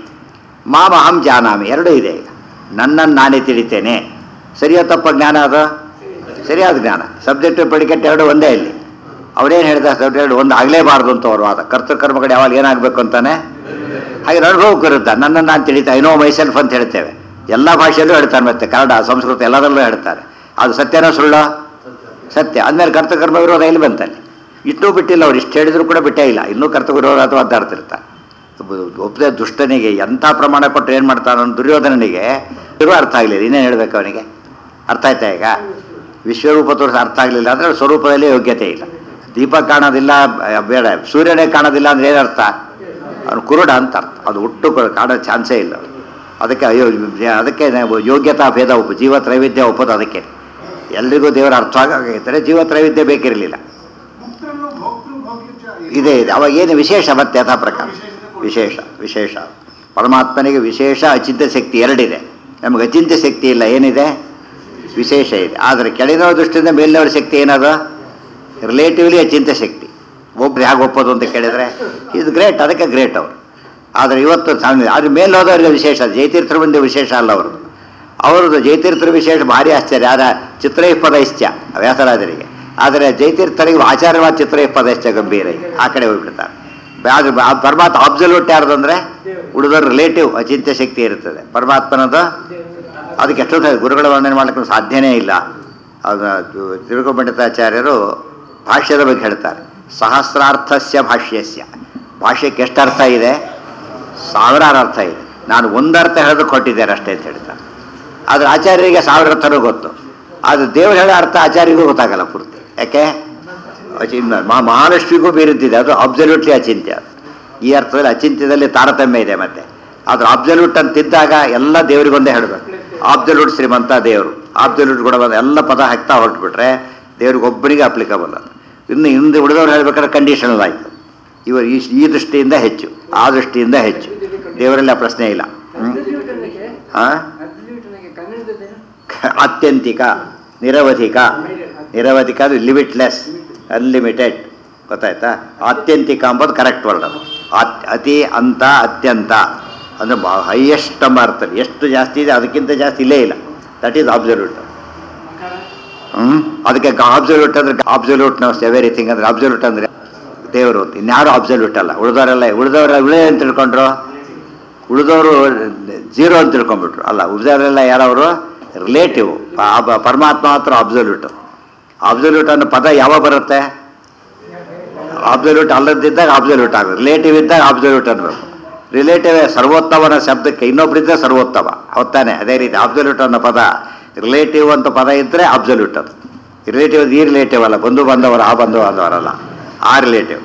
Speaker 1: ಮಾಮಹಂ ಜಾನಾಮಿ ಎರಡೂ ಇದೆ ಈಗ ನನ್ನನ್ನು ನಾನೇ ತಿಳಿತೇನೆ ಸರಿಯೋ ತಪ್ಪ ಜ್ಞಾನ ಅದು ಸರಿಯಾದ ಜ್ಞಾನ ಸಬ್ಜೆಕ್ಟ್ ಪ್ರೆಡಿಕೇಟ್ ಎರಡು ಒಂದೇ ಇಲ್ಲಿ ಅವರೇನು ಹೇಳಿದ ಸಬ್ಜೆಕ್ಟ್ ಒಂದು ಆಗಲೇಬಾರ್ದು ಅಂತ ಅವ್ರ ವಾದ ಕರ್ತೃಕರ್ಮಗಳು ಯಾವಾಗ ಏನಾಗಬೇಕು ಅಂತಾನೆ ಹಾಗೆ ಅನುಭವಕ್ಕೆ ಇರುತ್ತೆ ನನ್ನನ್ನು ನಾನು ತಿಳಿತಾ ಐನೋ ಮೈಸೆಲ್ಫ್ ಅಂತ ಹೇಳ್ತೇವೆ ಎಲ್ಲ ಭಾಷೆಯಲ್ಲೂ ಹೇಳ್ತಾರೆ ಮತ್ತೆ ಕನ್ನಡ ಸಂಸ್ಕೃತ ಎಲ್ಲದರಲ್ಲೂ ಹೇಳ್ತಾರೆ ಅದು ಸತ್ಯನೋ ಸುಳ್ಳು ಸತ್ಯ ಆದ್ಮೇಲೆ ಕರ್ತಕರ್ಮ ವಿರೋಧ ಇಲ್ಲಿ ಬಂತಲ್ಲಿ ಇಷ್ಟೂ ಬಿಟ್ಟಿಲ್ಲ ಅವ್ರು ಇಷ್ಟು ಹೇಳಿದ್ರು ಕೂಡ ಬಿಟ್ಟೇ ಇಲ್ಲ ಇನ್ನೂ ಕರ್ತ ವಿರೋಧ ಅಥವಾ ಅದ್ದಾಡ್ತಿರ್ತಾರೆ ಒಬ್ಬದೇ ದುಷ್ಟನಿಗೆ ಎಂಥ ಪ್ರಮಾಣ ಕೊಟ್ಟು ಏನು ಮಾಡ್ತಾನೋ ದುರ್ಯೋಧನನಿಗೆ ಇರೋ ಅರ್ಥ ಆಗಲಿಲ್ಲ ಇನ್ನೇನು ಹೇಳ್ಬೇಕು ಅವನಿಗೆ ಅರ್ಥ ಆಯ್ತಾ ಈಗ ವಿಶ್ವರೂಪ ತೋರಿಸ ಅರ್ಥ ಆಗಲಿಲ್ಲ ಅಂದರೆ ಸ್ವರೂಪದಲ್ಲಿ ಯೋಗ್ಯತೆ ಇಲ್ಲ ದೀಪ ಕಾಣೋದಿಲ್ಲ ಅಹ್, ಬೇಡ ಸೂರ್ಯನೇ ಕಾಣೋದಿಲ್ಲ ಅಂದ್ರೆ ಏನರ್ಥ ಅವನು ಕುರುಡ ಅಂತ ಅರ್ಥ ಅದು ಹುಟ್ಟು ಕು- ಕಾಣೋ ಚಾನ್ಸೇ ಇಲ್ಲ ಅವ್ನು. ಅದಕ್ಕೆ ಅಯ್ಯೋ ಅದಕ್ಕೆ ನಾವು ಯೋಗ್ಯತಾ ಭೇದ ಒಪ್ಪು ಜೀವ ತ್ರೈವಿಧ್ಯ ಒಪ್ಪೋದು ಅದಕ್ಕೆ ಎಲ್ರಿಗೂ ದೇವರ ಅರ್ಥ ಆಗೈತಾರೆ ಜೀವ ತ್ರೈವಿಧ್ಯ ಬೇಕಿರಲಿಲ್ಲ
Speaker 4: ಮುಕ್ತರಲ್ಲೂ ಭೋಕ್ತೃ ಭೋಗ್ಯ
Speaker 1: ಇದೆ ಇದೆ ಅವಾಗ ಏನು ವಿಶೇಷ ಮತ್ತೆ ಯಥಾ ಪ್ರಕಾರ ವಿಶೇಷ ವಿಶೇಷ ಪರಮಾತ್ಮನಿಗೆ ವಿಶೇಷ ಅಚಿಂತ್ಯ ಶಕ್ತಿ ಎರಡಿದೆ ನಮಗೆ ಅಚಿಂತ್ಯ ಶಕ್ತಿ ಇಲ್ಲ ಏನಿದೆ ವಿಶೇಷ ಇದೆ ಆದರೆ ಕೆಳಗಿನವ್ರ ದೃಷ್ಟಿಯಿಂದ ಮೇಲಿನವ್ರ ಶಕ್ತಿ ಏನದು ರಿಲೇಟಿವ್ಲಿ ಅಚಿಂತ್ಯ ಶಕ್ತಿ ಒಬ್ರು ಹೇಗೆ ಒಪ್ಪೋದು ಅಂತ ಕೇಳಿದರೆ ಇದು ಗ್ರೇಟ್ ಅದಕ್ಕೆ ಗ್ರೇಟ್ ಅವರು ಆದರೆ ಇವತ್ತು ಸಾಮಾನ್ಯ ಅದ್ರ ಮೇಲೆ ಹೋದವ್ರಿಗೆ ವಿಶೇಷ ಜಯತೀರ್ಥರ ಮುಂದೆ ವಿಶೇಷ ಅಲ್ಲ ಅವ್ರದ್ದು ಅವ್ರದ್ದು ಜಯತೀರ್ಥರ ವಿಶೇಷ ಭಾರಿ ಆಶ್ಚರ್ಯ ಯಾರ ಚಿತ್ರೈಪದ ಇಶ್ಚ ವ್ಯಾಸರಾಜರಿಗೆ ಆದರೆ ಜಯತೀರ್ಥರಿಗೆ ಆಚಾರ್ಯವಾದ ಚಿತ್ರೈಪದ ಇಶ್ಚ ಗಂಭೀರ ಇದೆ. ಆ ಕಡೆ ಹೋಗ್ಬಿಡ್ತಾರೆ ಆದ್ರೆ ಆ ಪರಮಾತ್ಮ ಅಬ್ಸಲ್ಯೂಟ್ ಯಾರ್ದಂದ್ರೆ ಉಳಿದವ್ರ ರಿಲೇಟಿವ್ ಅಚಿಂತ್ಯ ಶಕ್ತಿ ಇರ್ತದೆ ಪರಮಾತ್ಮನದು ಅದಕ್ಕೆ ಎಷ್ಟೊಂದು ಗುರುಗಳ ವರ್ಣನೆ ಮಾಡಲಿಕ್ಕೆ ಸಾಧ್ಯನೇ ಇಲ್ಲ ಅದು ತಿರುಗುಪಂಡಿತಾಚಾರ್ಯರು ಭಾಷ್ಯದ ಬಗ್ಗೆ ಹೇಳ್ತಾರೆ ಸಹಸ್ರಾರ್ಥಸ್ಯ ಭಾಷ್ಯಸ್ಯ ಭಾಷ್ಯಕ್ಕೆ ಎಷ್ಟು ಅರ್ಥ ಇದೆ ಸಾವಿರಾರು ಅರ್ಥ ಇದೆ ನಾನು ಒಂದು ಅರ್ಥ ಹೇಳೋದು ಕೊಟ್ಟಿದ್ದೇನೆ ಅಷ್ಟೇ ಅಂತ ಹೇಳ್ತಾರೆ ಆದರೆ ಆಚಾರ್ಯರಿಗೆ ಸಾವಿರ ಅರ್ಥನೂ ಗೊತ್ತು ಅದು ದೇವರು ಹೇಳೋ ಅರ್ಥ ಆಚಾರ್ಯಗೂ ಗೊತ್ತಾಗಲ್ಲ ಪೂರ್ತಿ ಯಾಕೆ ಅಚಿನ್ ಮಾ- ಮಹಾಲಕ್ಷ್ಮಿಗೂ ಮೀರಿದ್ದಿದೆ ಅದು ಅಬ್ಸಲ್ಯೂಟ್ಲಿ ಅಚಿಂತ್ಯ ಈ ಅರ್ಥದಲ್ಲಿ ಅಚಿಂತ್ಯದಲ್ಲಿ ತಾರತಮ್ಯ ಇದೆ ಮತ್ತೆ ಆದ್ರೆ ಅಬ್ಸಲ್ಯೂಟ್ ಅಂತಿದ್ದಾಗ ಎಲ್ಲ ದೇವರಿಗೊಂದೇ ಹೇಳಬೇಕು ಅಬ್ಸಲ್ಯೂಟ್ ಶ್ರೀಮಂತ ದೇವರು ಅಬ್ಸಲ್ಯೂಟ್ ಕೂಡ ಬಂದ ಎಲ್ಲ ಪದ ಹಾಕ್ತಾ ಹೊರಟ್ಬಿಟ್ರೆ ದೇವ್ರಿಗೆ ಒಬ್ಬರಿಗೆ ಅಪ್ಲಿಕಬಲ್ ಅದು ಇನ್ನು ಹಿಂದೆ ಉಳಿದವ್ರು ಹೇಳ್ಬೇಕಾದ್ರೆ ಕಂಡೀಷನಲ್ ಆಯಿತು ಇವರು ಈ ಈ ದೃಷ್ಟಿಯಿಂದ ಹೆಚ್ಚು ಆ ದೃಷ್ಟಿಯಿಂದ ಹೆಚ್ಚು ದೇವರಲ್ಲಿ ಆ ಪ್ರಶ್ನೆ ಇಲ್ಲ ಹ್ಮ್? ಆ? ಅತ್ಯಂತಿಕ ನಿರವಧಿಕ ನಿರವಧಿಕ ಅದು ಲಿಮಿಟ್ಲೆಸ್ ಅನ್ಲಿಮಿಟೆಡ್ ಗೊತ್ತಾಯ್ತಾ ಆತ್ಯಂತಿಕ ಅಂಬೋದು ಕರೆಕ್ಟ್ ವರ್ಡ್ ಅದು ಅತ್- ಅತಿ ಅಂತ ಅತ್ಯಂತ ಅಂದರೆ ಹೈಯೆಸ್ಟ್ ಎಂಬ ಅರ್ಥದಲ್ಲಿ ಎಷ್ಟು ಜಾಸ್ತಿ ಇದೆ ಅದಕ್ಕಿಂತ ಜಾಸ್ತಿ ಇಲ್ಲೇ ಇಲ್ಲ ದಟ್ ಈಸ್ ಅಬ್ಸಲ್ಯೂಟ್ ಹ್ಞೂ ಅದಕ್ಕೆ ಅಬ್ಸಲ್ಯೂಟ್ ಅಂದರೆ ಅಬ್ಸಲ್ಯೂಟ್ ನಾವು ಎವ್ರಿಥಿಂಗ್ ಅಂದರೆ ಅಬ್ಸಲ್ಯೂಟ್ ಅಂದರೆ ದೇವರು ಅಂತ ಇನ್ಯಾರು ಅಬ್ಸಲ್ಯೂಟ್ ಅಲ್ಲ ಉಳಿದವರೆಲ್ಲ ಉಳಿದವರೆಲ್ಲ ಉಳಿದ ಅಂತ ತಿಳ್ಕೊಂಡ್ರು ಉಳಿದವರು ಜೀರೋ ಅಂತ ತಿಳ್ಕೊಂಡ್ಬಿಟ್ರು ಅಲ್ಲ ಉಳಿದವರೆಲ್ಲ ಯಾರವರು ರಿಲೇಟಿವ್ ಪರಮಾತ್ಮ ಮಾತ್ರ ಅಬ್ಸಲ್ಯೂಟ್ ಅಬ್ಸಲ್ಯೂಟ್ ಅನ್ನೋ ಪದ ಯಾವಾಗ ಬರುತ್ತೆ ಅಬ್ಸಲ್ಯೂಟ್ ಅಲ್ಲದಿದ್ದಾಗ ಅಬ್ಸಲ್ಯೂಟ್ ಆಗೋದು ರಿಲೇಟಿವ್ ಇದ್ದಾಗ ಅಬ್ಸಲ್ಯೂಟ್ ಅನ್ಬೇಕು ರಿಲೇಟಿವ್ ಸರ್ವೋತ್ತಮನ ಶಬ್ದಕ್ಕೆ ಇನ್ನೊಬ್ಬರಿದ್ದರೆ ಸರ್ವೋತ್ತಮ ಹೊತ್ತಾನೆ ಅದೇ ರೀತಿ ಅಬ್ಸಲ್ಯೂಟ್ ಅನ್ನೋ ಪದ ರಿಲೇಟಿವ್ ಅಂತ ಪದ ಇದ್ದರೆ ಅಬ್ಸಲ್ಯೂಟ್ ಅದು ರಿಲೇಟಿವ್ ಈ ರಿಲೇಟಿವ್ ಅಲ್ಲ ಬಂಧು ಬಂದವರು ಆ ಬಂಧು ಬಂದವರಲ್ಲ ಆ ರಿಲೇಟಿವ್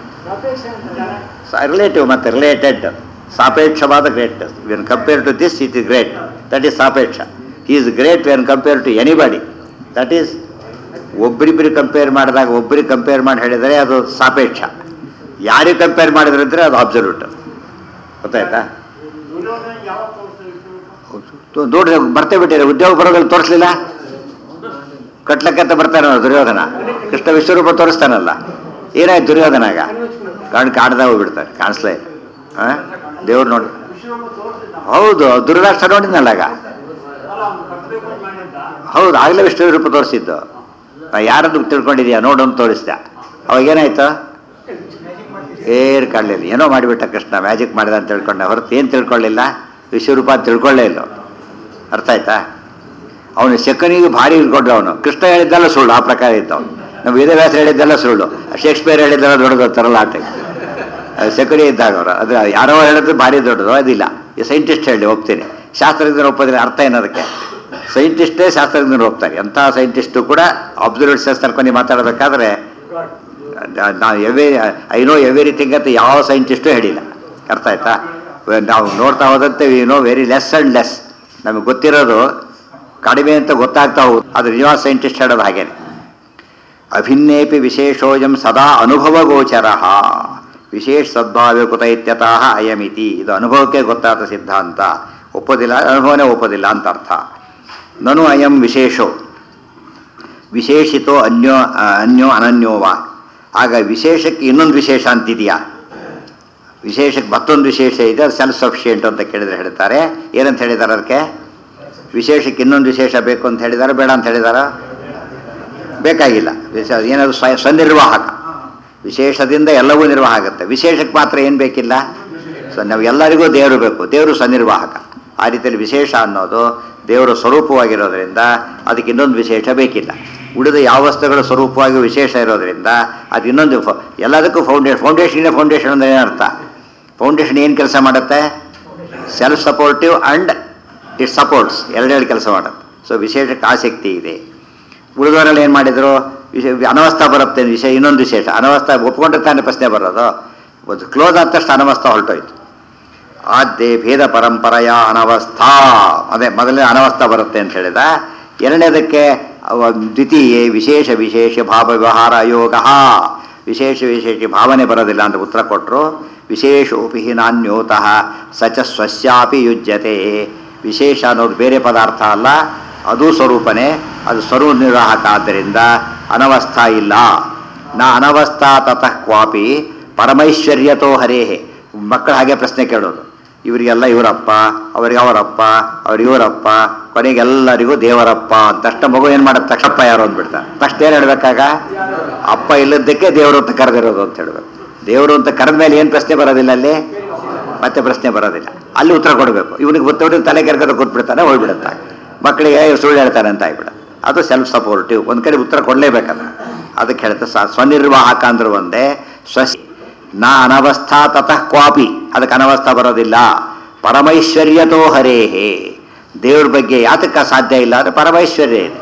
Speaker 1: ರಿಲೇಟಿವ್ ಮತ್ತು ರಿಲೇಟೆಡ್ ಸಾಪೇಕ್ಷವಾದ great when compare to this it is great that is ಸಾಪೇಕ್ಷ he is great when compare to anybody that is ಒಬ್ರಿಬ್ರಿಗೆ ಕಂಪೇರ್ ಮಾಡಿದಾಗ ಒಬ್ರಿಗೆ ಕಂಪೇರ್ ಮಾಡಿ ಹೇಳಿದರೆ ಅದು ಸಾಪೇಕ್ಷ ಯಾರಿಗೆ ಕಂಪೇರ್ ಮಾಡಿದ್ರಂದ್ರೆ ಅದು ಅಬ್ಸಲ್ಯೂಟ್ ಗೊತ್ತಾಯ್ತಾ
Speaker 2: ದುರ್ಯೋಧನ ಯಾವಾಗ ತೋರಿಸ್ತಾ
Speaker 1: ನೋಡ್ರಿ ಬರ್ತೇ ಬಿಟ್ಟಿರಿ ಉದ್ಯೋಗ ಬರೋದ್ರಲ್ಲಿ ತೋರಿಸ್ಲಿಲ್ಲ ಕಟ್ಲಕ್ಕಂತ ಬರ್ತಾನೆ ದುರ್ಯೋಧನ ಕೃಷ್ಣ ವಿಶ್ವರೂಪ ತೋರಿಸ್ತಾನಲ್ಲ ಏನಾಯ್ತು ದುರ್ಯೋಧನಾಗ ಕಣ್ ಕಾಡ್ದಾಗ ಹೋಗ್ಬಿಡ್ತಾರೆ ಕಾಣಿಸ್ಲೇ ಇಲ್ಲ ಆ? ದೇವ್ರು ನೋಡಿ
Speaker 2: ವಿಶ್ವರೂಪ ತೋರಿಸಿದ್ದ
Speaker 1: ಹೌದು ದುರ್ರಾಷ್ಟ್ರ ನೋಡಿದ್ನಲ್ಲ ಆಗ
Speaker 2: ಅಲ್ಲ ಅವ್ನು ಕಟ್ಟಬೇಕು ಅಂತ ಮಾಡಿದ್ದ
Speaker 1: ಹೌದು ಆಗಲೇ ವಿಷ್ಣು ರೂಪ ತೋರಿಸಿದ್ದು ನಾ ಯಾರನ್ನು ತಿಳ್ಕೊಂಡಿದ್ಯಾ ನೋಡು ಅಂತ ತೋರಿಸ್ದೆ ಅವಾಗ ಏನಾಯ್ತು ಏರ್ ಕಾಣಲಿಲ್ಲ ಏನೋ ಮಾಡಿಬಿಟ್ಟ ಕೃಷ್ಣ ಮ್ಯಾಜಿಕ್ ಮಾಡಿದ ಅಂತ ತಿಳ್ಕೊಂಡ ಹೊರತು ಏನು ತಿಳ್ಕೊಳ್ಳಿಲ್ಲ ವಿಶ್ವರೂಪ ಅಂತ ತಿಳ್ಕೊಳ್ಳೇ ಇಲ್ಲ ಅವ್ನು. ಅರ್ಥ ಆಯ್ತಾ ಅವನು ಶಕನಿಗೆ ಭಾರಿ ಇಳ್ಕೊಂಡ್ರು ಅವನು ಕೃಷ್ಣ ಹೇಳಿದ್ದೆಲ್ಲ ಸುಳ್ಳು ಆ ಪ್ರಕಾರ ಇದ್ದವನು ನಮ್ಮ ವೇದವ್ಯಾಸ ಹೇಳಿದ್ದೆಲ್ಲ ಸುಳ್ಳು ಶೇಕ್ಸ್ಪಿಯರ್ ಹೇಳಿದ್ದೆಲ್ಲ ದೊಡ್ಡದು ತರಲ್ಲ ಆಟ ಶಕುನಿ ಇದ್ದಾಗ ಅವರು ಅದು ಯಾರೋ ಹೇಳಿದ್ರೆ ಭಾರಿ ದೊಡ್ಡದು ಅದಿಲ್ಲ ಈ ಸೈಂಟಿಸ್ಟ್ ಹೇಳಿ ಒಪ್ತೀನಿ ಶಾಸ್ತ್ರಜ್ಞರು ಒಪ್ಪೋದಿಲ್ಲ ಅರ್ಥ ಏನದಕ್ಕೆ ಸೈಂಟಿಸ್ಟೇ ಶಾಸ್ತ್ರಜ್ಞರು ಒಪ್ತಾರೆ ಎಂಥ ಸೈಂಟಿಸ್ಟು ಕೂಡ ಅಬ್ಸಲ್ಯೂಟ್ ಸೆನ್ಸ್ ತರ್ಕೊಂಡು ಮಾತಾಡಬೇಕಾದ್ರೆ ನಾವು ಎವೇ ಐ ನೋ ಎವ್ರಿಥಿಂಗ್ ಅಂತ ಯಾವ ಸೈಂಟಿಸ್ಟು ಹೇಳಿಲ್ಲ ಅರ್ಥ ಆಯ್ತಾ ನಾವು ನೋಡ್ತಾ ಹೋದಂತೆ we know very less and less ನಮಗೆ ಗೊತ್ತಿರೋದು ಕಡಿಮೆ ಅಂತ ಗೊತ್ತಾಗ್ತಾ ಹೋಗುದು ಅದು ನಿಜವಾದ ಸೈಂಟಿಸ್ಟ್ ಹೇಳೋದು ಹಾಗೇನೆ ಅಭಿನ್ನೇಪಿ ವಿಶೇಷೋಯಂ ಸದಾ ಅನುಭವ ಗೋಚರ ವಿಶೇಷ ಸದ್ಭಾವ್ಯ ಕುತ ಇತ್ಯತಃ ಅಯಮಿತಿ ಇದು ಅನುಭವಕ್ಕೆ ಗೊತ್ತಾದ ಸಿದ್ಧಾಂತ ಒಪ್ಪೋದಿಲ್ಲ ಅನುಭವನೇ ಒಪ್ಪೋದಿಲ್ಲ ಅಂತ ಅರ್ಥ ನನು ಅಯಂ ವಿಶೇಷೋ ವಿಶೇಷಿತೋ ಅನ್ಯೋ ಆ, ಅನ್ಯೋ ಅನನ್ಯೋವ ಆಗ ವಿಶೇಷಕ್ಕೆ ಇನ್ನೊಂದು ವಿಶೇಷ ಅಂತಿದೆಯಾ ವಿಶೇಷಕ್ಕೆ ಮತ್ತೊಂದು ವಿಶೇಷ ಇದೆ ಅದು ಸೆಲ್ಫ್ ಸಫಿಷಿಯೆಂಟ್ ಅಂತ ಕೇಳಿದ್ರೆ ಹೇಳ್ತಾರೆ ಏನಂತ ಹೇಳಿದ್ದಾರೆ ಅದಕ್ಕೆ ವಿಶೇಷಕ್ಕೆ ಇನ್ನೊಂದು ವಿಶೇಷ ಬೇಕು ಅಂತ ಹೇಳಿದ್ದಾರೆ ಬೇಡ ಅಂತ ಹೇಳಿದಾರ ಬೇಕಾಗಿಲ್ಲ ವಿಶ- ಏನಾದ್ರು ಸ್ವ ಸ್ವನಿರ್ವಾಹಕ ವಿಶೇಷದಿಂದ ಎಲ್ಲವೂ ನಿರ್ವಾಹ ಆಗುತ್ತೆ ವಿಶೇಷಕ್ಕೆ ಮಾತ್ರ ಏನು ಬೇಕಿಲ್ಲ ಸೊ ನಾವು ಎಲ್ಲರಿಗೂ ದೇವರು ಬೇಕು ದೇವರು ಸ್ವನಿರ್ವಾಹಕ ಆ ರೀತಿಯಲ್ಲಿ ವಿಶೇಷ ಅನ್ನೋದು ದೇವರ ಸ್ವರೂಪವಾಗಿರೋದ್ರಿಂದ ಅದಕ್ಕೆ ಇನ್ನೊಂದು ವಿಶೇಷ ಬೇಕಿಲ್ಲ ಉಳಿದ ಯಾವ ವಸ್ತುಗಳ ಸ್ವರೂಪವಾಗಿ ವಿಶೇಷ ಇರೋದ್ರಿಂದ ಅದು ಇನ್ನೊಂದು ಫ- ಎಲ್ಲದಕ್ಕೂ ಫೌಂಡೇಶನ್ ಫೌಂಡೇಶನ್ ಫೌಂಡೇಶನ್ ಅಂದರೆ ಏನರ್ಥ ಫೌಂಡೇಶನ್ ಏನು ಕೆಲಸ ಮಾಡುತ್ತೆ self supportive and it supports ಎರಡೆರಡು ಕೆಲಸ ಮಾಡುತ್ತೆ ಸೊ ವಿಶೇಷಕ್ಕೆ ಆಸಕ್ತಿ ಇದೆ ಉಳಿದವರೆಲ್ಲ ಏನು ಮಾಡಿದರು ವಿಷಯ ಅನವಸ್ಥಾ ಬರುತ್ತೆ ವಿಷಯ ಇನ್ನೊಂದು ವಿಶೇಷ ಅನವಸ್ಥಾ ಒಪ್ಕೊಂಡ್ರೆ ತಾನೇ ಪ್ರಶ್ನೆ ಬರೋದು ಒಂದು ಕ್ಲೋಸ್ ಆದ ತಕ್ಷಣ ಅನವಸ್ಥಾ ಹೊರಟೋಯ್ತು ಆದ್ಯ ಭೇದ ಪರಂಪರೆಯ ಅನವಸ್ಥಾ ಅದೇ ಮೊದಲನೇ ಅನವಸ್ಥಾ ಬರುತ್ತೆ ಅಂತ ಹೇಳಿದ ಎರಡನೇದಕ್ಕೆ ಅವ ದ್ವಿತೀಯ ವಿಶೇಷ ವಿಶೇಷ ಭಾವ ವ್ಯವಹಾರ ಯೋಗ ವಿಶೇಷ ವಿಶೇಷ ಭಾವನೆ ಬರೋದಿಲ್ಲ ಅಂತ ಉತ್ತರ ಕೊಟ್ಟರು ವಿಶೇಷೋಪಿ ಹಿ ನಾನ್ಯೋತಃ ಸಚ ಸ್ವಸ್ಯಾಪಿ ಯುಜ್ಯತೆ ವಿಶೇಷ ಅನ್ನೋದು ಬೇರೆ ಪದಾರ್ಥ ಅಲ್ಲ ಅದು ಸ್ವರೂಪನೇ ಅದು ಸ್ವರೂಪ ನಿರ್ವಾಹಕ ಆದ್ದರಿಂದ ಅನವಸ್ಥಾ ಇಲ್ಲ ನ ಅನವಸ್ಥಾ ತತಃ ಕ್ವಾಪಿ ಪರಮೈಶ್ವರ್ಯತೋ ಹರೇಹೆ ಮಕ್ಕಳು ಹಾಗೆ ಪ್ರಶ್ನೆ ಕೇಳೋದು ಇವರಿಗೆಲ್ಲ ಇವರಪ್ಪ ಅವರಿಗೆ ಅವರಪ್ಪ ಅವ್ರಿಗೆ ಇವರಪ್ಪ ಕೊನೆಗೆ ಎಲ್ಲರಿಗೂ ದೇವರಪ್ಪ ಅಂತಷ್ಟ ಮಗು ಏನು ಮಾಡುತ್ತೆ ತಕ್ಷಪ್ಪ ಯಾರು ಅಂದ್ಬಿಡ್ತಾರೆ ತಕ್ಷಣ ಏನು ಹೇಳ್ಬೇಕಾಗ ಅಪ್ಪ ಇಲ್ಲದಕ್ಕೆ ದೇವರು ಅಂತ ಕರೆದಿರೋದು ಅಂತ ಹೇಳ್ಬೇಕು ದೇವರು ಅಂತ ಕರೆದ ಮೇಲೆ ಏನು ಪ್ರಶ್ನೆ ಬರೋದಿಲ್ಲ ಅಲ್ಲಿ ಮತ್ತೆ ಪ್ರಶ್ನೆ ಬರೋದಿಲ್ಲ ಅಲ್ಲಿ ಉತ್ತರ ಕೊಡಬೇಕು ಇವನಿಗೆ ಗೊತ್ತೋಡಿ ತಲೆ ಕೆರ್ಕೊಂಡು ಕೂತ್ಬಿಡ್ತಾನೆ ಹೋಗ್ಬಿಡುತ್ತೆ ಮಕ್ಕಳಿಗೆ ಇವ್ರು ಸುಳ್ಳು ಹೇಳ್ತಾನೆ ಅಂತ ಆಗ್ಬಿಡ ಅದು ಸೆಲ್ಫ್ ಸಪೋರ್ಟಿವ್ ಒಂದು ಕಡೆ ಉತ್ತರ ಕೊಡಲೇಬೇಕಲ್ಲ ಅದಕ್ಕೆ ಹೇಳ್ತಾ ಸ ಸ್ವನಿರ್ವಾಹಕ ಅಂದ್ರೆ ಒಂದೇ ಸ್ವಸ್ ನಾ ಅನವಸ್ಥಾ ತತಃ ಕ್ವಾಪಿ ಅದಕ್ಕೆ ಅನವಸ್ಥಾ ಬರೋದಿಲ್ಲ ಪರಮೈಶ್ವರ್ಯತೋ ಹರೇಹೇ ದೇವ್ರ ಬಗ್ಗೆ ಯಾತಕ್ಕೆ ಸಾಧ್ಯ ಇಲ್ಲ ಅಂದರೆ ಪರಮೈಶ್ವರ್ಯ ಇದೆ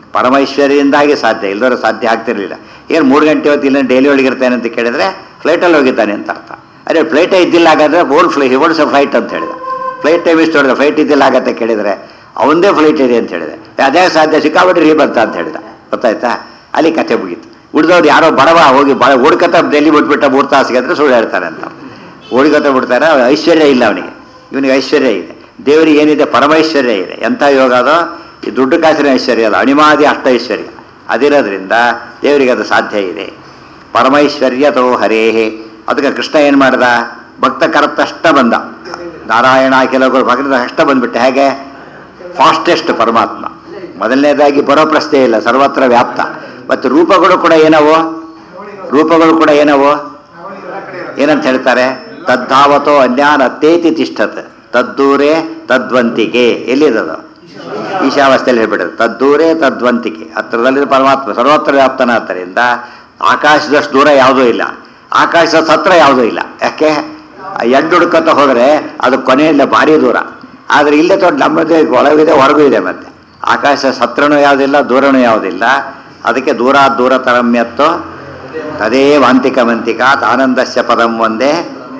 Speaker 1: ಪರಮೈಶ್ವರ್ಯದಿಂದಾಗಿ ಸಾಧ್ಯ ಇಲ್ಲದವರು ಸಾಧ್ಯ ಆಗ್ತಿರ್ಲಿಲ್ಲ ಏನು ಮೂರು ಗಂಟೆ ಹೊತ್ತು ಇಲ್ಲ ಡೈಲಿ ಒಳಗಿರ್ತಾನೆ ಅಂತ ಕೇಳಿದ್ರೆ ಫ್ಲೈಟಲ್ಲಿ ಹೋಗಿದ್ದಾನೆ ಅಂತ ಅರ್ಥ ಅದೇ ಫ್ಲೈಟೇ ಇದ್ದಿಲ್ಲ ಹಾಗಾದ್ರೆ ಓಲ್ಡ್ ಫ್ಲೈ ಓಲ್ಡ್ಸ್ ಫ್ಲೈಟ್ ಅಂತ ಹೇಳಿದ ಫ್ಲೈಟ್ ಟೈಮ್ ಇಷ್ಟು ಹೊಡೆದ ಫ್ಲೈಟ್ ಇದ್ದಿಲ್ಲ ಆಗತ್ತೆ ಕೇಳಿದರೆ ಅವನದೇ ಫ್ಲೈಟ್ ಇದೆ ಅಂತ ಹೇಳಿದೆ ಅದೇ ಸಾಧ್ಯ ಸಿಕ್ಕಾಬಿಟ್ಟು ರೀ ಬಂತ ಅಂತ ಹೇಳಿದ ಗೊತ್ತಾಯ್ತಾ ಅಲ್ಲಿ ಕಥೆ ಮುಗೀತು ಉಳಿದವ್ರು ಯಾರೋ ಬಡವ ಹೋಗಿ ಬಡ ಹುಡ್ಕತ ಡೆಲ್ಲಿ ಬಿಟ್ಬಿಟ್ಟ ಮೂರು ತಾಸಿಗೆ ಅಂದ್ರೆ ಸುಳ್ಳು ಹೇಳ್ತಾರೆ ಅಂತ ಹುಡುಗತ ಬಿಡ್ತಾರೆ ಅವ್ರ ಐಶ್ವರ್ಯ ಇಲ್ಲ ಅವನಿಗೆ ಇವನಿಗೆ ಐಶ್ವರ್ಯ ಇದೆ ದೇವರಿಗೆ ಏನಿದೆ ಪರಮೈಶ್ವರ್ಯ ಇದೆ ಎಂಥ ಯೋಗ ಅದೋ ಈ ದುಡ್ಡು ಕಾಸಿನ ಐಶ್ವರ್ಯ ಅಲ್ಲ ಅಣಿಮಾದಿ ಅಷ್ಟ ಐಶ್ವರ್ಯ ಅದಿರೋದ್ರಿಂದ ದೇವರಿಗೆ ಅದು ಸಾಧ್ಯ ಇದೆ ಪರಮೈಶ್ವರ್ಯತೋ ಹರೇಹೇ ಅದಕ್ಕೆ ಕೃಷ್ಣ ಏನು ಮಾಡ್ದ ಭಕ್ತ ಕರೆತಷ್ಟ ಬಂದ ನಾರಾಯಣ ಕೆಲವರು ಭಕ್ತ ಅಷ್ಟ ಬಂದ್ಬಿಟ್ಟೆ ಹೇಗೆ ಫಾಸ್ಟೆಸ್ಟ್ ಪರಮಾತ್ಮ ಮೊದಲನೇದಾಗಿ ಬರೋ ಪ್ರಶ್ನೆ ಇಲ್ಲ ಸರ್ವತ್ರ ವ್ಯಾಪ್ತ ಮತ್ತು ರೂಪಗಳು ಕೂಡ ಏನವು ರೂಪಗಳು ಕೂಡ ಏನವು ಏನಂತ ಹೇಳ್ತಾರೆ ತದ್ಧಾವತೋ ಅನ್ಯಾನ್ ಅತ್ತೇತಿ ತಿಷ್ಠತ್ ತದ್ದೂರೇ ತದ್ವಂತಿಕೆ ಎಲ್ಲಿದದು ಈಶಾವಸ್ಥೆಯಲ್ಲಿ ಹೇಳ್ಬಿಡೋದು ತದ್ದೂರೇ ತದ್ವಂತಿಕೆ ಹತ್ರದಲ್ಲಿ ಪರಮಾತ್ಮ ಸರ್ವತ್ರ ವ್ಯಾಪ್ತನಾದ್ದರಿಂದ ಆಕಾಶದಷ್ಟು ದೂರ ಯಾವುದೂ ಇಲ್ಲ ಆಕಾಶದ ಹತ್ರ ಯಾವುದೂ ಇಲ್ಲ ಯಾಕೆ ಎಂಟು ಹುಡುಕತ್ತ ಹೋದರೆ ಅದು ಕೊನೆಯಿಲ್ಲ ಭಾರಿ ದೂರ ಆದರೆ ಇಲ್ಲೇ ತೊಟ್ಟು ನಮ್ಮದೇ ಒಳಗಿದೆ ಹೊರಗೂ ಇದೆ ಮತ್ತೆ ಆಕಾಶ ಹತ್ರನೂ ಯಾವುದಿಲ್ಲ ದೂರನೂ ಯಾವುದಿಲ್ಲ ಅದಕ್ಕೆ ದೂರ ದೂರ ತರಮ್ಯತ್ತೋ ತದೇ ವಾಂತಿಕ ಮಂತಿಕಾತ್ ಆನಂದಸ್ಯ ಪದಂ ಒಂದೇ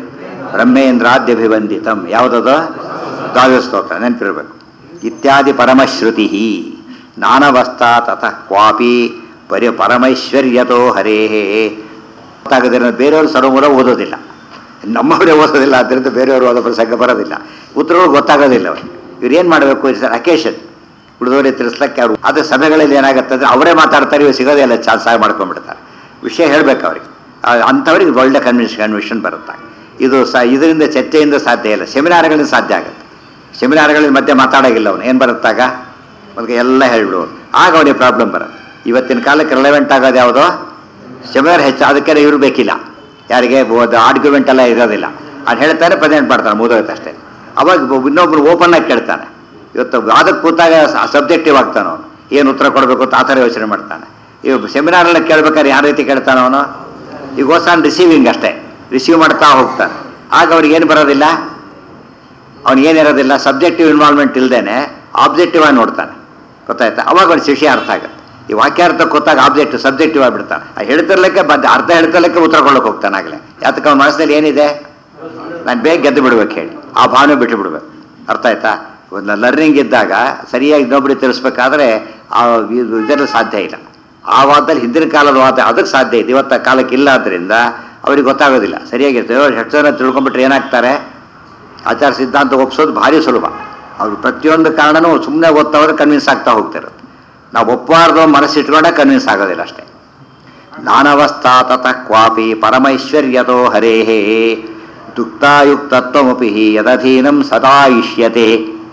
Speaker 1: ಬ್ರಹ್ಮೇಂದ್ರಾದ್ಯಭಿವಂದಿತಂ ಯಾವುದದು ದಾವ್ಯ ಸ್ತೋತ್ರ ನೆನಪಿರ್ಬೇಕು ಇತ್ಯಾದಿ ಪರಮಶ್ರುತಿ ನಾನವಸ್ಥಾ ತತಃ ಕ್ವಾಪಿ ಪರಿ ಪರಮೈಶ್ವರ್ಯತೋ ಹರೇಹೇ ಗೊತ್ತಾಗದಿರೋ ಬೇರೆಯವರು ಸರ್ವಮೂಲ ಓದೋದಿಲ್ಲ ನಮ್ಮವರೇ ಓದೋದಿಲ್ಲ ಆದ್ದರಿಂದ ಬೇರೆಯವರು ಓದೋ ಪ್ರಸಂಗ ಬರೋದಿಲ್ಲ ಉತ್ತರಗಳು ಗೊತ್ತಾಗೋದಿಲ್ಲ ಅವ್ರಿಗೆ ಇವ್ರು ಏನು ಮಾಡಬೇಕು ಸರ್ ಅಕೇಶನ್ ಉಳಿದವರೇ ತಿಳಿಸ್ಲಕ್ಕೆ ಅವರು ಅದು ಸಭೆಗಳಲ್ಲಿ ಏನಾಗುತ್ತೆ ಅಂದರೆ ಅವರೇ ಮಾತಾಡ್ತಾರೆ ಇವ್ರು ಸಿಗೋದೇ ಇಲ್ಲ ಚಾನ್ಸ್ ಆಗಿ ಮಾಡ್ಕೊಂಡ್ಬಿಡ್ತಾರೆ ವಿಷಯ ಹೇಳಬೇಕು ಅವ್ರಿಗೆ ಆ, ಅಂಥವ್ರಿಗೆ ಒಳ್ಳೆ ಕನ್ವಿನ್ಸ್ ಕನ್ವಿಷನ್ ಬರುತ್ತೆ ಇದು ಸ ಇದರಿಂದ ಚರ್ಚೆಯಿಂದ ಸಾಧ್ಯ ಇಲ್ಲ ಸೆಮಿನಾರ್ಗಳಿಂದ ಸಾಧ್ಯ ಆಗುತ್ತೆ ಸೆಮಿನಾರ್ಗಳಲ್ಲಿ ಮಧ್ಯೆ ಮಾತಾಡೋಗಿಲ್ಲ ಅವನು ಏನು ಬರುತ್ತಾಗ ಅದಕ್ಕೆ ಎಲ್ಲ ಹೇಳ್ಬಿಡೋದು ಆಗ ಅವನಿಗೆ ಪ್ರಾಬ್ಲಮ್ ಬರುತ್ತೆ ಇವತ್ತಿನ ಕಾಲಕ್ಕೆ ರಿಲೆವೆಂಟ್ ಆಗೋದು ಯಾವುದೋ ಸೆಮಿನಾರ್ ಹೆಚ್ಚು ಅದಕ್ಕೆ ಇವರು ಬೇಕಿಲ್ಲ ಯಾರಿಗೆ ಆರ್ಗ್ಯುಮೆಂಟ್ ಎಲ್ಲ ಇರೋದಿಲ್ಲ ಅದು ಹೇಳ್ತಾರೆ ಪ್ರೆಸೆಂಟ್ ಮಾಡ್ತಾನೆ ಮುಗಿದೋಗುತ್ತೆ ಅಷ್ಟೇ ಅವಾಗ ಇನ್ನೊಬ್ರು ಓಪನ್ ಆಗಿ ಕೇಳ್ತಾನೆ ಇವತ್ತು ಅದಕ್ಕೆ ಕೂತಾಗ ಸಬ್ಜೆಕ್ಟಿವ್ ಆಗ್ತಾನೆ ಅವನು ಏನು ಉತ್ತರ ಕೊಡಬೇಕು ಅಂತ ಆ ಥರ ಯೋಚನೆ ಮಾಡ್ತಾನೆ ಇವಾಗ ಸೆಮಿನಾರೆಲ್ಲ ಕೇಳ್ಬೇಕಾದ್ರೆ ಯಾವ ರೀತಿ ಕೇಳ್ತಾನೆ ಅವನು ಈಗ ಓಸಾನ್ ರಿಸೀವಿಂಗ್ ಅಷ್ಟೇ ರಿಸೀವ್ ಮಾಡ್ತಾ ಹೋಗ್ತಾನೆ ಆಗ ಅವ್ರಿಗೆ ಏನು ಬರೋದಿಲ್ಲ ಅವನಿಗೇನಿರೋದಿಲ್ಲ ಸಬ್ಜೆಕ್ಟಿವ್ ಇನ್ವಾಲ್ವ್ಮೆಂಟ್ ಇಲ್ದೇನೆ ಆಬ್ಜೆಕ್ಟಿವ್ ಆಗಿ ನೋಡ್ತಾನೆ ಗೊತ್ತಾಯ್ತಾ ಅವಾಗ ಅವ್ನ ಶಿಷ್ಯ ಅರ್ಥ ಆಗುತ್ತೆ ಈ ವಾಕ್ಯಾರ್ಥ ಗೊತ್ತಾಗ ಆಬ್ಜೆಕ್ಟಿವ್ ಸಬ್ಜೆಕ್ಟಿವ್ ಆಗಿಬಿಡ್ತಾನೆ ಆ ಹೇಳ್ತಿರ್ಲಿಕ್ಕೆ ಬಂದ ಅರ್ಥ ಹೇಳ್ತಿರ್ಲಿಕ್ಕೆ ಉತ್ತರ ಕೊಡೋಕೆ ಹೋಗ್ತಾನೆ ಆಗಲೇ ಯಾತಕ್ಕೆ ಅವನ ಮನಸ್ಸಿನಲ್ಲಿ ಏನಿದೆ ನಾನು ಬೇಗ ಗೆದ್ದು ಬಿಡ್ಬೇಕು ಹೇಳಿ ಆ ಭಾವನೆ ಬಿಟ್ಟು ಬಿಡ್ಬೇಕು ಅರ್ಥ ಆಯ್ತಾ ಒಂದು ಲರ್ನಿಂಗ್ ಇದ್ದಾಗ ಸರಿಯಾಗಿ ಇನ್ನೊಬ್ಬರಿಗೆ ತಿಳಿಸ್ಬೇಕಾದ್ರೆ ಆ ಇದು ಇದರಲ್ಲಿ ಸಾಧ್ಯ ಇಲ್ಲ ಆ ವಾದದಲ್ಲಿ ಹಿಂದಿನ ಕಾಲದ ವಾದ ಅದಕ್ಕೆ ಸಾಧ್ಯ ಇದೆ ಇವತ್ತ ಕಾಲಕ್ಕೆ ಇಲ್ಲ ಆದ್ದರಿಂದ ಅವ್ರಿಗೆ ಗೊತ್ತಾಗೋದಿಲ್ಲ ಸರಿಯಾಗಿರ್ತದೆ ಎಷ್ಟು ಜನ ತಿಳ್ಕೊಂಬಿಟ್ರೆ ಏನಾಗ್ತಾರೆ ಆಚಾರ ಸಿದ್ಧಾಂತ ಒಪ್ಸೋದು ಭಾರಿ ಸುಲಭ ಅವ್ರು ಪ್ರತಿಯೊಂದು ಕಾರಣನೂ ಸುಮ್ಮನೆ ಓದ್ತಾವ್ರೆ ಕನ್ವಿನ್ಸ್ ಆಗ್ತಾ ಹೋಗ್ತಿರೋದು ನಾವು ಒಪ್ಪಬಾರ್ದು ಮನಸ್ಸಿಟ್ಕೊಂಡೆ ಕನ್ವಿನ್ಸ್ ಆಗೋದಿಲ್ಲ ಅಷ್ಟೇ ನಾನವಸ್ಥಾ ತತಃ ಕ್ವಾಪಿ ಪರಮೈಶ್ವರ್ಯತೋ ಹರೇಹೇ ದುಕ್ತಾಯುಕ್ತತ್ವಮಪಿ ಯದಧೀನಂ ಸದಾ ಇಷ್ಯತೆ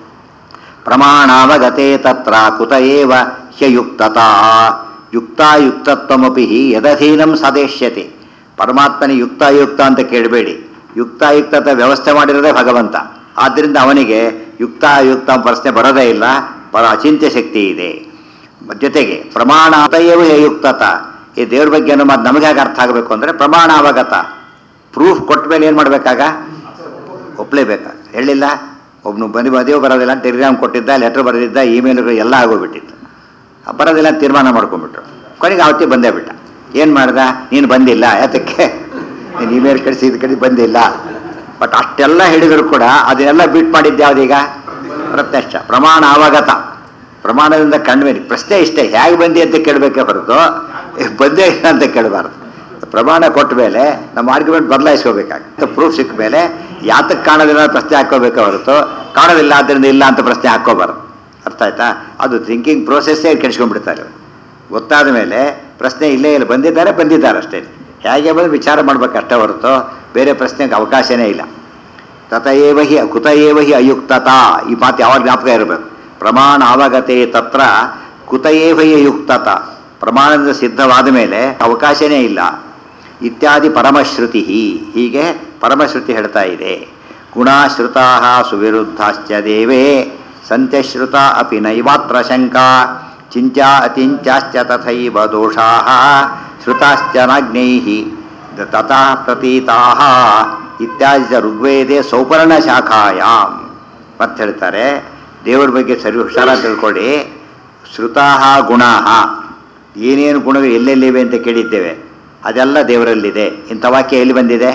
Speaker 1: ಪ್ರಮಾಣಾವಗತೆ ತತ್ರ ಕುತ ಏವ ಹ್ಯಯುಕ್ತತಾ ಯುಕ್ತಾಯುಕ್ತತ್ವಮಪಿ ಯದಧೀನಂ ಸದೇಶ್ಯತೆ ಪರಮಾತ್ಮನ ಯುಕ್ತಾಯುಕ್ತ ಅಂತ ಕೇಳಬೇಡಿ ಯುಕ್ತಾಯುಕ್ತತೆ ವ್ಯವಸ್ಥೆ ಮಾಡಿರೋದೇ ಭಗವಂತ ಆದ್ದರಿಂದ ಅವನಿಗೆ ಯುಕ್ತಾಯುಕ್ತ ಪ್ರಶ್ನೆ ಬರೋದೇ ಇಲ್ಲ ಪರ ಅಚಿಂತ್ಯ ಶಕ್ತಿ ಇದೆ ಜೊತೆಗೆ ಪ್ರಮಾಣ ಅತಯವ ಯುಕ್ತತ ಈ ದೇವ್ರ ಬಗ್ಗೆ ಅನ್ನೋ ಮಾತು ನಮಗೆ ಹೇಗೆ ಅರ್ಥ ಆಗಬೇಕು ಅಂದರೆ ಪ್ರಮಾಣ ಅವಗತ ಪ್ರೂಫ್ ಕೊಟ್ಟ ಮೇಲೆ ಏನು ಮಾಡಬೇಕಾಗ ಒಪ್ಪಲೇಬೇಕಾಗ ಹೇಳಿಲ್ಲ ಒಬ್ಬನು ಬಂದು ಮದುವೆ ಬರೋದಿಲ್ಲ ಅಂತ ಟೆಲಿಗ್ರಾಮ್ ಕೊಟ್ಟಿದ್ದ ಲೆಟ್ರ್ ಬರೆದಿದ್ದ ಇಮೇಲ್ಗಳು ಎಲ್ಲ ಆಗೋಗ್ಬಿಟ್ಟಿತ್ತು ಆ ಬರೋದಿಲ್ಲ ಅಂತ ತೀರ್ಮಾನ ಮಾಡ್ಕೊಂಡ್ಬಿಟ್ರು ಕೊನೆಗೆ ಅವತ್ತೇ ಬಂದೇ ಬಿಟ್ಟ ಏನು ಮಾಡ್ದ ನೀನು ಬಂದಿಲ್ಲ ಯಾತಕ್ಕೆ ನೀನು ಇಮೇಲ್ ಕಳಿಸಿ ಇದು ಕಡೆ ಬಂದಿಲ್ಲ ಬಟ್ ಅಷ್ಟೆಲ್ಲ ಹೇಳಿದ್ರು ಕೂಡ ಅದನ್ನೆಲ್ಲ ಬಿಟ್ ಮಾಡಿದ್ದು ಯಾವುದೀಗ ಪ್ರತ್ಯಕ್ಷ ಪ್ರಮಾಣ ಅವಗತ ಪ್ರಮಾಣದಿಂದ ಕಂಡ್ಮೇಲೆ ಪ್ರಶ್ನೆ ಇಷ್ಟೇ ಹೇಗೆ ಬಂದಿ ಅಂತ ಕೇಳಬೇಕೇ ಹೊರತು ಏ, ಬಂದೇ ಇಲ್ಲ ಅಂತ ಕೇಳಬಾರ್ದು ಪ್ರಮಾಣ ಕೊಟ್ಟ ಮೇಲೆ ನಮ್ಮ ಆರ್ಗ್ಯುಮೆಂಟ್ ಬದಲಾಯಿಸ್ಕೋಬೇಕಾಗುತ್ತೆ ಪ್ರೂಫ್ ಸಿಕ್ಕ ಮೇಲೆ ಯಾತಕ್ಕೆ ಕಾಣೋದಿಲ್ಲ ಅಂತ ಪ್ರಶ್ನೆ ಹಾಕೋಬೇಕೆ ಹೊರತು ಕಾಣೋದಿಲ್ಲ ಆದ್ದರಿಂದ ಇಲ್ಲ ಅಂತ ಪ್ರಶ್ನೆ ಹಾಕೋಬಾರ್ದು ಅರ್ಥ ಆಯ್ತಾ ಅದು ಥಿಂಕಿಂಗ್ ಪ್ರೋಸೆಸ್ಸೇ ಕೆಡಿಸ್ಕೊಂಡ್ಬಿಡ್ತಾರೆ ಅವ್ರು. ಗೊತ್ತಾದ ಮೇಲೆ ಪ್ರಶ್ನೆ ಇಲ್ಲೇ ಇಲ್ಲ ಬಂದಿದ್ದಾರೆ ಬಂದಿದ್ದಾರೆ ಅಷ್ಟೇ ಹೇಗೆ ಬಂದು ವಿಚಾರ ಮಾಡ್ಬೇಕಷ್ಟೇ ಹೊರತು ಬೇರೆ ಪ್ರಶ್ನೆಗೆ ಅವಕಾಶನೇ ಇಲ್ಲ ತತಯೇವ ಹಿ ಕುತ ಏವ ಹಿ ಅಯುಕ್ತತಾ ಈ ಮಾತು ಯಾವಾಗ ಜ್ಞಾಪಕ ಇರಬೇಕು ಪ್ರಮಾಣ ಅವಗತೆ ತತ್ರ ಕುತ ಏವ ಹಿ ಅಯುಕ್ತತ ಪ್ರಮಾಣದಿಂದ ಸಿದ್ಧವಾದ ಮೇಲೆ ಅವಕಾಶನೇ ಇಲ್ಲ ಇತ್ಯಾದಿ ಪರಮಶ್ರುತಿ ಹೀಗೆ ಪರಮಶ್ರುತಿ ಹೇಳ್ತಾ ಇದೆ ಗುಣಾಶ್ರುತಾ ಸುವಿರುದ್ಧಾಶ್ಚ ದೇವೇ ಸಂತ್ಯಶ್ರುತ ಅಪಿ ನೈವಾತ್ರ ಶಂಕಾ ಚಿಂಚಾ ಅತಿಂಚಾಶ್ಚ ತಥೈವ ದೋಷಾ ಶ್ರುತಾಶ್ಚ ನಾಜ್ಞೈ ತಥಾ ಪ್ರತೀತಾ ಇತ್ಯಾದಿ ಚ ಋಗ್ವೇದೆ ಸೌಪರ್ಣ ಶಾಖಾಯಾಮ್ ಮತ್ತೆ ಹೇಳ್ತಾರೆ ದೇವರ ಬಗ್ಗೆ ಸರಿ ಹುಷಾರ ತಿಳ್ಕೊಳ್ಳಿ ಶ್ರುತಾಹ ಗುಣಾಹ ಏನೇನು ಗುಣಗಳು ಎಲ್ಲೆಲ್ಲಿವೆ ಅಂತ ಕೇಳಿದ್ದೇವೆ ಅದೆಲ್ಲ ದೇವರಲ್ಲಿದೆ ಇಂಥ ವಾಕ್ಯ ಎಲ್ಲಿ ಬಂದಿದೆ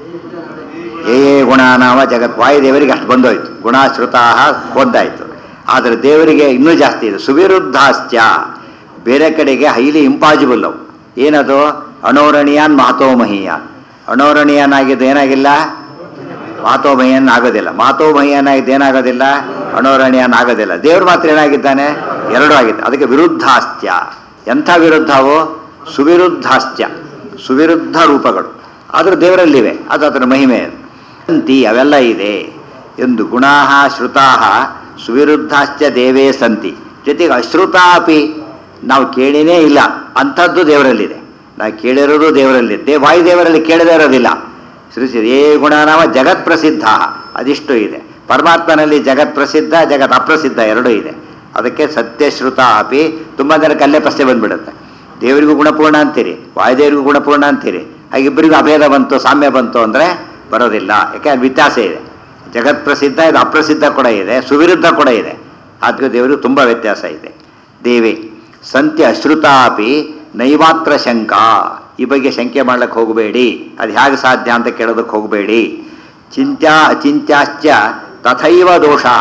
Speaker 1: ಏ ಗುಣ ನಾಮ ಜಗತ್ ವಾಯುದೇವರಿಗೆ ಅಷ್ಟು ಬಂದೋಯ್ತು ಗುಣ ಶ್ರುತಾಹ ಒಂದಾಯ್ತು ಆದರೆ ದೇವರಿಗೆ ಇನ್ನೂ ಜಾಸ್ತಿ ಇದೆ ಸುವಿರುದ್ಧಾಸ್ತ್ಯ ಬೇರೆ ಕಡೆಗೆ ಹೈಲಿ ಇಂಪಾಸಿಬಲ್ ಅವು ಏನದು ಅಣೋರಣೀಯಾನ್ ಮಹತೋಮಹೀಯಾನ್ ಅಣೋರಣೀಯಾನ್ ಆಗಿದ್ದು ಏನಾಗಿಲ್ಲ ಮಾತೋಮಯ್ಯನ್ ಆಗೋದಿಲ್ಲ ಮಾತೋಮಯ್ಯನ್ ಆಗಿದ್ದು ಏನಾಗೋದಿಲ್ಲ ಅಣೋರಣೀಯನ್ ಆಗೋದಿಲ್ಲ ದೇವ್ರು ಮಾತ್ರ ಏನಾಗಿದ್ದಾನೆ ಎರಡೂ ಆಗಿತ್ತು ಅದಕ್ಕೆ ವಿರುದ್ಧಾಸ್ತ್ಯ ಎಂಥ ವಿರುದ್ಧವು ಸುವಿರುದ್ಧಾಸ್ತ್ಯ ಸುವಿರುದ್ಧ ರೂಪಗಳು ಆದರೂ ದೇವರಲ್ಲಿವೆ ಅದು ಅದರ ಮಹಿಮೆ ಸಂತಿ ಅವೆಲ್ಲ ಇದೆ ಎಂದು ಗುಣಾಹ ಶ್ರುತಾಹ ಸುವಿರುದ್ಧಾಶ್ಚ ದೇವೇ ಸಂತಿ ಜೊತೆಗೆ ಅಶ್ರುತಾಪಿ ನಾವು ಕೇಳಿನೇ ಇಲ್ಲ ಅಂಥದ್ದು ದೇವರಲ್ಲಿದೆ ನಾವು ಕೇಳಿರೋದು ದೇವರಲ್ಲಿ ದೇ ವಾಯುದೇವರಲ್ಲಿ ಕೇಳದೇ ಇರೋದಿಲ್ಲ ಸೃಷ್ಟಿ ಏ ಗುಣನಾಮ ಜಗತ್ ಪ್ರಸಿದ್ಧ ಅದಿಷ್ಟು ಇದೆ ಪರಮಾತ್ಮನಲ್ಲಿ ಜಗತ್ ಪ್ರಸಿದ್ಧ ಜಗತ್ ಅಪ್ರಸಿದ್ಧ ಎರಡೂ ಇದೆ ಅದಕ್ಕೆ ಸತ್ಯಶ್ರುತ ಅಪಿ ತುಂಬ ಜನಕ್ಕೆ ಅಲ್ಲೇ ಪ್ರಶ್ನೆ ಬಂದ್ಬಿಡುತ್ತೆ ದೇವರಿಗೂ ಗುಣಪೂರ್ಣ ಅಂತೀರಿ ವಾಯುದೇವರಿಗೂ ಗುಣಪೂರ್ಣ ಅಂತೀರಿ ಹಾಗಿಬ್ಬರಿಗೂ ಅಭೇದ ಬಂತು ಸಾಮ್ಯ ಬಂತು ಅಂದರೆ ಬರೋದಿಲ್ಲ ಯಾಕೆ ಅದು ವ್ಯತ್ಯಾಸ ಇದೆ ಜಗತ್ ಪ್ರಸಿದ್ಧ ಇದು ಅಪ್ರಸಿದ್ಧ ಕೂಡ ಇದೆ ಸುವಿರುದ್ಧ ಕೂಡ ಇದೆ ಆದ್ರೂ ದೇವರಿಗೂ ತುಂಬ ವ್ಯತ್ಯಾಸ ಇದೆ ದೇವಿ ಸಂತ್ಯ ಅಶ್ರುತಾಪಿ ನೈವಾತ್ರ ಶಂಕಾ ಈ ಬಗ್ಗೆ ಶಂಕೆ ಮಾಡ್ಲಿಕ್ಕೆ ಹೋಗಬೇಡಿ ಅದು ಹೇಗೆ ಸಾಧ್ಯ ಅಂತ ಕೇಳೋದಕ್ಕೆ ಹೋಗಬೇಡಿ ಚಿಂತ್ಯಾ ಅಚಿಂತ್ಯಾಶ್ಚ ತಥೈವ ದೋಷಾ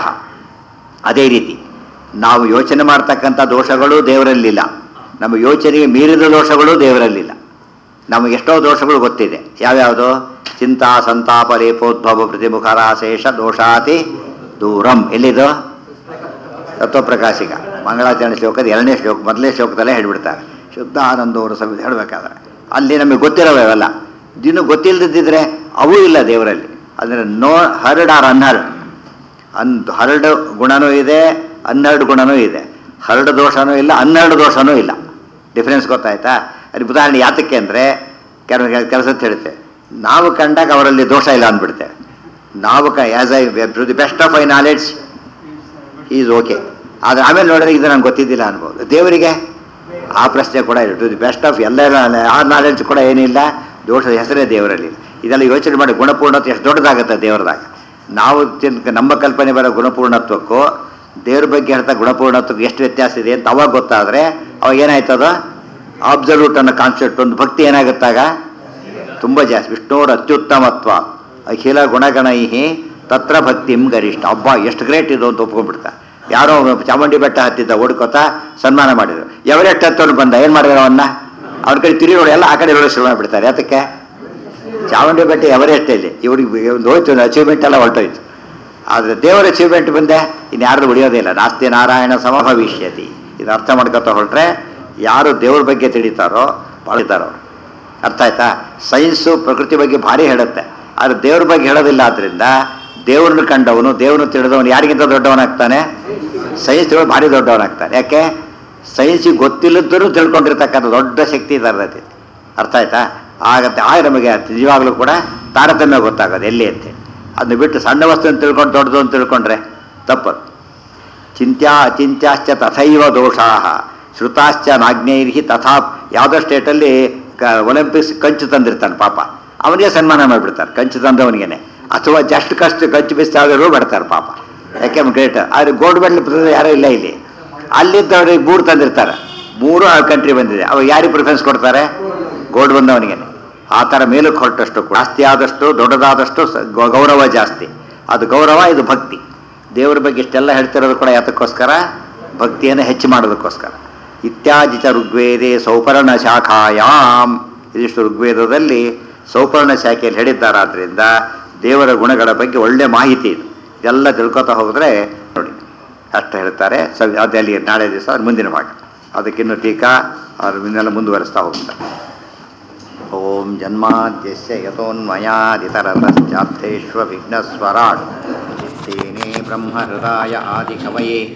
Speaker 1: ಅದೇ ರೀತಿ ನಾವು ಯೋಚನೆ ಮಾಡ್ತಕ್ಕಂಥ ದೋಷಗಳು ದೇವರಲ್ಲಿಲ್ಲ ನಮ್ಮ ಯೋಚನೆಗೆ ಮೀರಿದ ದೋಷಗಳು ದೇವರಲ್ಲಿಲ್ಲ ನಮಗೆ ಎಷ್ಟೋ ದೋಷಗಳು ಗೊತ್ತಿದೆ ಯಾವ್ಯಾವುದು ಚಿಂತಾ ಸಂತಾಪ ಲೇಪೋದ್ಭವ ಪ್ರತಿಮುಖರಾಶೇಷ ದೋಷಾತಿ ದೂರಂ ಎಲ್ಲಿದು ತತ್ವಪ್ರಕಾಶಿಕ ಮಂಗಳಾಚರಣೆ ಶ್ಲೋಕದ ಎರಡನೇ ಶ್ಲೋಕ ಮೊದಲನೇ ಶ್ಲೋಕದಲ್ಲೇ ಹೇಳ್ಬಿಡ್ತಾರೆ ಶುದ್ಧ ಆನಂದವರು ಸಮೇತ ಹೇಳಬೇಕಾದ್ರೆ ಅಲ್ಲಿ ನಮಗೆ ಗೊತ್ತಿರೋವೆ ಅವೆಲ್ಲ ದಿನ ಗೊತ್ತಿಲ್ಲದಿದ್ದರೆ ಅವೂ ಇಲ್ಲ ದೇವರಲ್ಲಿ ಅಂದರೆ ನೋ ಹರ್ಡ್ ಆರ್ ಅನ್ಹರ್ಡ್ ಅನ್ ಹರಡು ಗುಣನೂ ಇದೆ ಹನ್ನೆರಡು ಗುಣನೂ ಇದೆ ಹರಡು ದೋಷನೂ ಇಲ್ಲ ಹನ್ನೆರಡು ದೋಷನೂ ಇಲ್ಲ ಡಿಫ್ರೆನ್ಸ್ ಗೊತ್ತಾಯ್ತಾ ಅದು ಉದಾಹರಣೆ ಯಾತಕ್ಕೆ ಅಂದರೆ ಕೆಲವು ಕೆಲಸ ಹೇಳುತ್ತೆ ನಾವು ಕಂಡಾಗ ಅವರಲ್ಲಿ ದೋಷ ಇಲ್ಲ ಅಂದ್ಬಿಡ್ತೇವೆ ನಾವು ಕ as I to the best of I knowledge is okay ಆದರೆ ಆಮೇಲೆ ನೋಡಿದ್ರೆ ಇದು ನಂಗೆ ಗೊತ್ತಿದ್ದಿಲ್ಲ ಅನ್ಬೋದು ದೇವರಿಗೆ ಆ ಪ್ರಶ್ನೆ ಕೂಡ ಇದೆ ಟು ದಿ ಬೆಸ್ಟ್ ಆಫ್ ಎಲ್ಲ ಆ ನಾಲೆಡ್ಜ್ ಕೂಡ ಏನಿಲ್ಲ ದೋಷದ ಹೆಸರೇ ದೇವರಲ್ಲಿ ಇದೆಲ್ಲ ಯೋಚನೆ ಮಾಡಿ ಗುಣಪೂರ್ಣತೆ ಎಷ್ಟು ದೊಡ್ಡದಾಗುತ್ತೆ ದೇವರದಾಗ ನಾವು ತಿನ್ ನಮ್ಮ ಕಲ್ಪನೆ ಬರೋ ಗುಣಪೂರ್ಣತ್ವಕ್ಕೂ ದೇವ್ರ ಬಗ್ಗೆ ಹೇಳ್ತಾ ಗುಣಪೂರ್ಣತ್ವಕ್ಕೆ ಎಷ್ಟು ವ್ಯತ್ಯಾಸ ಇದೆ ಅಂತ ಅವಾಗ ಗೊತ್ತಾದರೆ ಅವಾಗ ಏನಾಯ್ತದ ಅಬ್ಸಲ್ಯೂಟ್ ಅನ್ನೋ ಕಾನ್ಸೆಪ್ಟ್ ಒಂದು ಭಕ್ತಿ ಏನಾಗುತ್ತಾಗ ತುಂಬ ಜಾಸ್ತಿ ವಿಷ್ಣುವ್ರ ಅತ್ಯುತ್ತಮತ್ವ ಅಖಿಲ ಗುಣಗಣೈಹಿ ತತ್ರ ಭಕ್ತಿಂ ಗರಿಷ್ಠ ಹಬ್ಬ ಎಷ್ಟು ಗ್ರೇಟ್ ಇದು ಅಂತ ಒಪ್ಕೊಂಡ್ಬಿಡ್ತಾ ಯಾರೋ ಒಬ್ಬ ಚಾಮುಂಡಿ ಬೆಟ್ಟ ಹತ್ತಿದ್ದ ಓಡ್ಕೋತಾ ಸನ್ಮಾನ ಮಾಡಿದ್ರು ಎವರೆಸ್ಟ್ ಹತ್ತೋನು ಬಂದ ಏನು ಮಾಡಿದ್ರು ಅವನ್ನ ಅವ್ರ ಕಡೆ ತಿರುಗಿ ನೋಡಿ ಎಲ್ಲ ಆ ಕಡೆ ಇರೋ ಶುರು ಮಾಡಿಬಿಡ್ತಾರೆ ಅದಕ್ಕೆ ಚಾಮುಂಡಿ ಬೆಟ್ಟ ಎವರೆಸ್ಟ್ ಇಲ್ಲಿ ಇವ್ರಿಗೆ ಒಂದು ಹೋಯ್ತು ಅಚೀವ್ಮೆಂಟ್ ಎಲ್ಲ ಹೊರಟೋಯ್ತು ಆದರೆ ದೇವರ ಅಚೀವ್ಮೆಂಟ್ ಬಂದೆ ಇನ್ನು ಯಾರ್ದು ಉಳಿಯೋದೇ ಇಲ್ಲ ನಾಸ್ತಿ ನಾರಾಯಣ ಸಮಭವಿಷ್ಯತಿ ಇದು ಅರ್ಥ ಮಾಡ್ಕೊತಾ ಹೊರಟ್ರೆ ಯಾರು ದೇವ್ರ ಬಗ್ಗೆ ತಿಳಿತಾರೋ ಬಾಳಿತಾರೋ ಅವ್ರು ಅರ್ಥ ಆಯ್ತಾ ಸೈನ್ಸು ಪ್ರಕೃತಿ ಬಗ್ಗೆ ಭಾರಿ ಹೇಳುತ್ತೆ ಆದರೆ ದೇವ್ರ ಬಗ್ಗೆ ಹೇಳೋದಿಲ್ಲ ಆದ್ರಿಂದ ದೇವ್ರನ್ನ ಕಂಡವನು ದೇವ್ರನ್ನ ತಿಳಿದವನು ಯಾರಿಗಿಂತ ದೊಡ್ಡವನಾಗ್ತಾನೆ ಸೈನ್ಸ್ ತಿಳೋ ಭಾರಿ ದೊಡ್ಡವನಾಗ್ತಾನೆ ಯಾಕೆ ಸೈನ್ಸಿಗೆ ಗೊತ್ತಿಲ್ಲದ್ದರೂ ತಿಳ್ಕೊಂಡಿರ್ತಕ್ಕಂಥ ದೊಡ್ಡ ಶಕ್ತಿ ಇದರದೈತಿ ಅರ್ಥ ಆಯ್ತಾ ಆಗತ್ತೆ ಆಗ ನಮಗೆ ನಿಜವಾಗ್ಲೂ ಕೂಡ ತಾರತಮ್ಯ ಗೊತ್ತಾಗೋದು ಎಲ್ಲಿ ಅಂತೇಳಿ ಅದನ್ನ ಬಿಟ್ಟು ಸಣ್ಣ ವಸ್ತುವನ್ನು ತಿಳ್ಕೊಂಡು ದೊಡ್ಡದು ಅಂತ ತಿಳ್ಕೊಂಡ್ರೆ ತಪ್ಪದು ಚಿಂತ್ಯಾ ಅಚಿಂತ್ಯಾಶ್ಚ ತಥೈವ ದೋಷಾ ಶ್ರುತಾಶ್ಚ ನಾಗ್ನೇರ್ಹಿ ತಥಾ ಯಾವುದೋ ಸ್ಟೇಟಲ್ಲಿ ಕ ಒಲಿಂಪಿಕ್ಸ್ ಕಂಚು ತಂದಿರ್ತಾನೆ ಪಾಪ ಅವನಿಗೆ ಸನ್ಮಾನ ಮಾಡಿಬಿಡ್ತಾರೆ ಕಂಚು ತಂದವನಿಗೇನೆ ಅಥವಾ ಜಸ್ಟ್ ಕಷ್ಟು ಕಂಚು ಬಿಸಿ ಯಾವುದಾದ್ರು ಬಿಡ್ತಾರೆ ಪಾಪ ಯಾಕೆ ಗ್ರೇಟ್ ಆದರೆ ಗೋಲ್ಡ್ ಮೆಡಲ್ ಯಾರೂ ಇಲ್ಲ ಇಲ್ಲಿ ಅಲ್ಲಿದ್ದವ್ರಿಗೆ ಮೂರು ತಂದಿರ್ತಾರೆ ಮೂರು ಆ ಕಂಟ್ರಿ ಬಂದಿದೆ ಅವಾಗ ಯಾರಿಗೆ ಪ್ರಿಫರೆನ್ಸ್ ಕೊಡ್ತಾರೆ ಗೋಲ್ಡ್ ಬಂದವನಿಗೇನೆ ಆ ಥರ ಮೇಲಕ್ಕೆ ಹೊರಟಷ್ಟು ಕೂಡ ಜಾಸ್ತಿ ಆದಷ್ಟು ದೊಡ್ಡದಾದಷ್ಟು ಸ- ಗೌ- ಗೌರವ ಜಾಸ್ತಿ ಅದು ಗೌರವ ಇದು ಭಕ್ತಿ ದೇವರ ಬಗ್ಗೆ ಇಷ್ಟೆಲ್ಲ ಹೇಳ್ತಿರೋದು ಕೂಡ ಯಾತಕ್ಕೋಸ್ಕರ ಭಕ್ತಿಯನ್ನು ಹೆಚ್ಚು ಮಾಡೋದಕ್ಕೋಸ್ಕರ ಇತ್ಯಾದಿ ಚ ಋಗ್ವೇದೆ ಸೌಪರ್ಣ ಶಾಖಾಯಾಮ್ ಇದಿಷ್ಟು ಋಗ್ವೇದದಲ್ಲಿ ಸೌಪರ್ಣ ಶಾಖೆಯಲ್ಲಿ ಹೇಳಿದ್ದಾರಾದ್ರಿಂದ ದೇವರ ಗುಣಗಳ ಬಗ್ಗೆ ಒಳ್ಳೆ ಮಾಹಿತಿ ಇದೆ ಇದೆಲ್ಲ ತಿಳ್ಕೊತಾ ಹೋಗಿದ್ರೆ ನೋಡಿ ಅಷ್ಟು ಹೇಳ್ತಾರೆ ಸ ಅದಲ್ಲಿ ನಾಳೆ ದಿವಸ ಅದ್ರ ಮುಂದಿನ ಭಾಗ ಅದಕ್ಕಿನ್ನು ಟೀಕಾ ಅದ್ರ ಇನ್ನೆಲ್ಲ ಮುಂದುವರಿಸ್ತಾ ಹೋಗ್ತಾರೆ ಓಂ ಜನ್ಮಾದ್ಯಸ್ಯ ಯತೋನ್ಮಯಾದಿತರತಶ್ಚಾರ್ಥೇಷ್ವ ವಿಘ್ನಸ್ವರಾಟ್ ತೇನೇ ಬ್ರಹ್ಮಹೃದಾಯ ಆದಿಕವಯೇ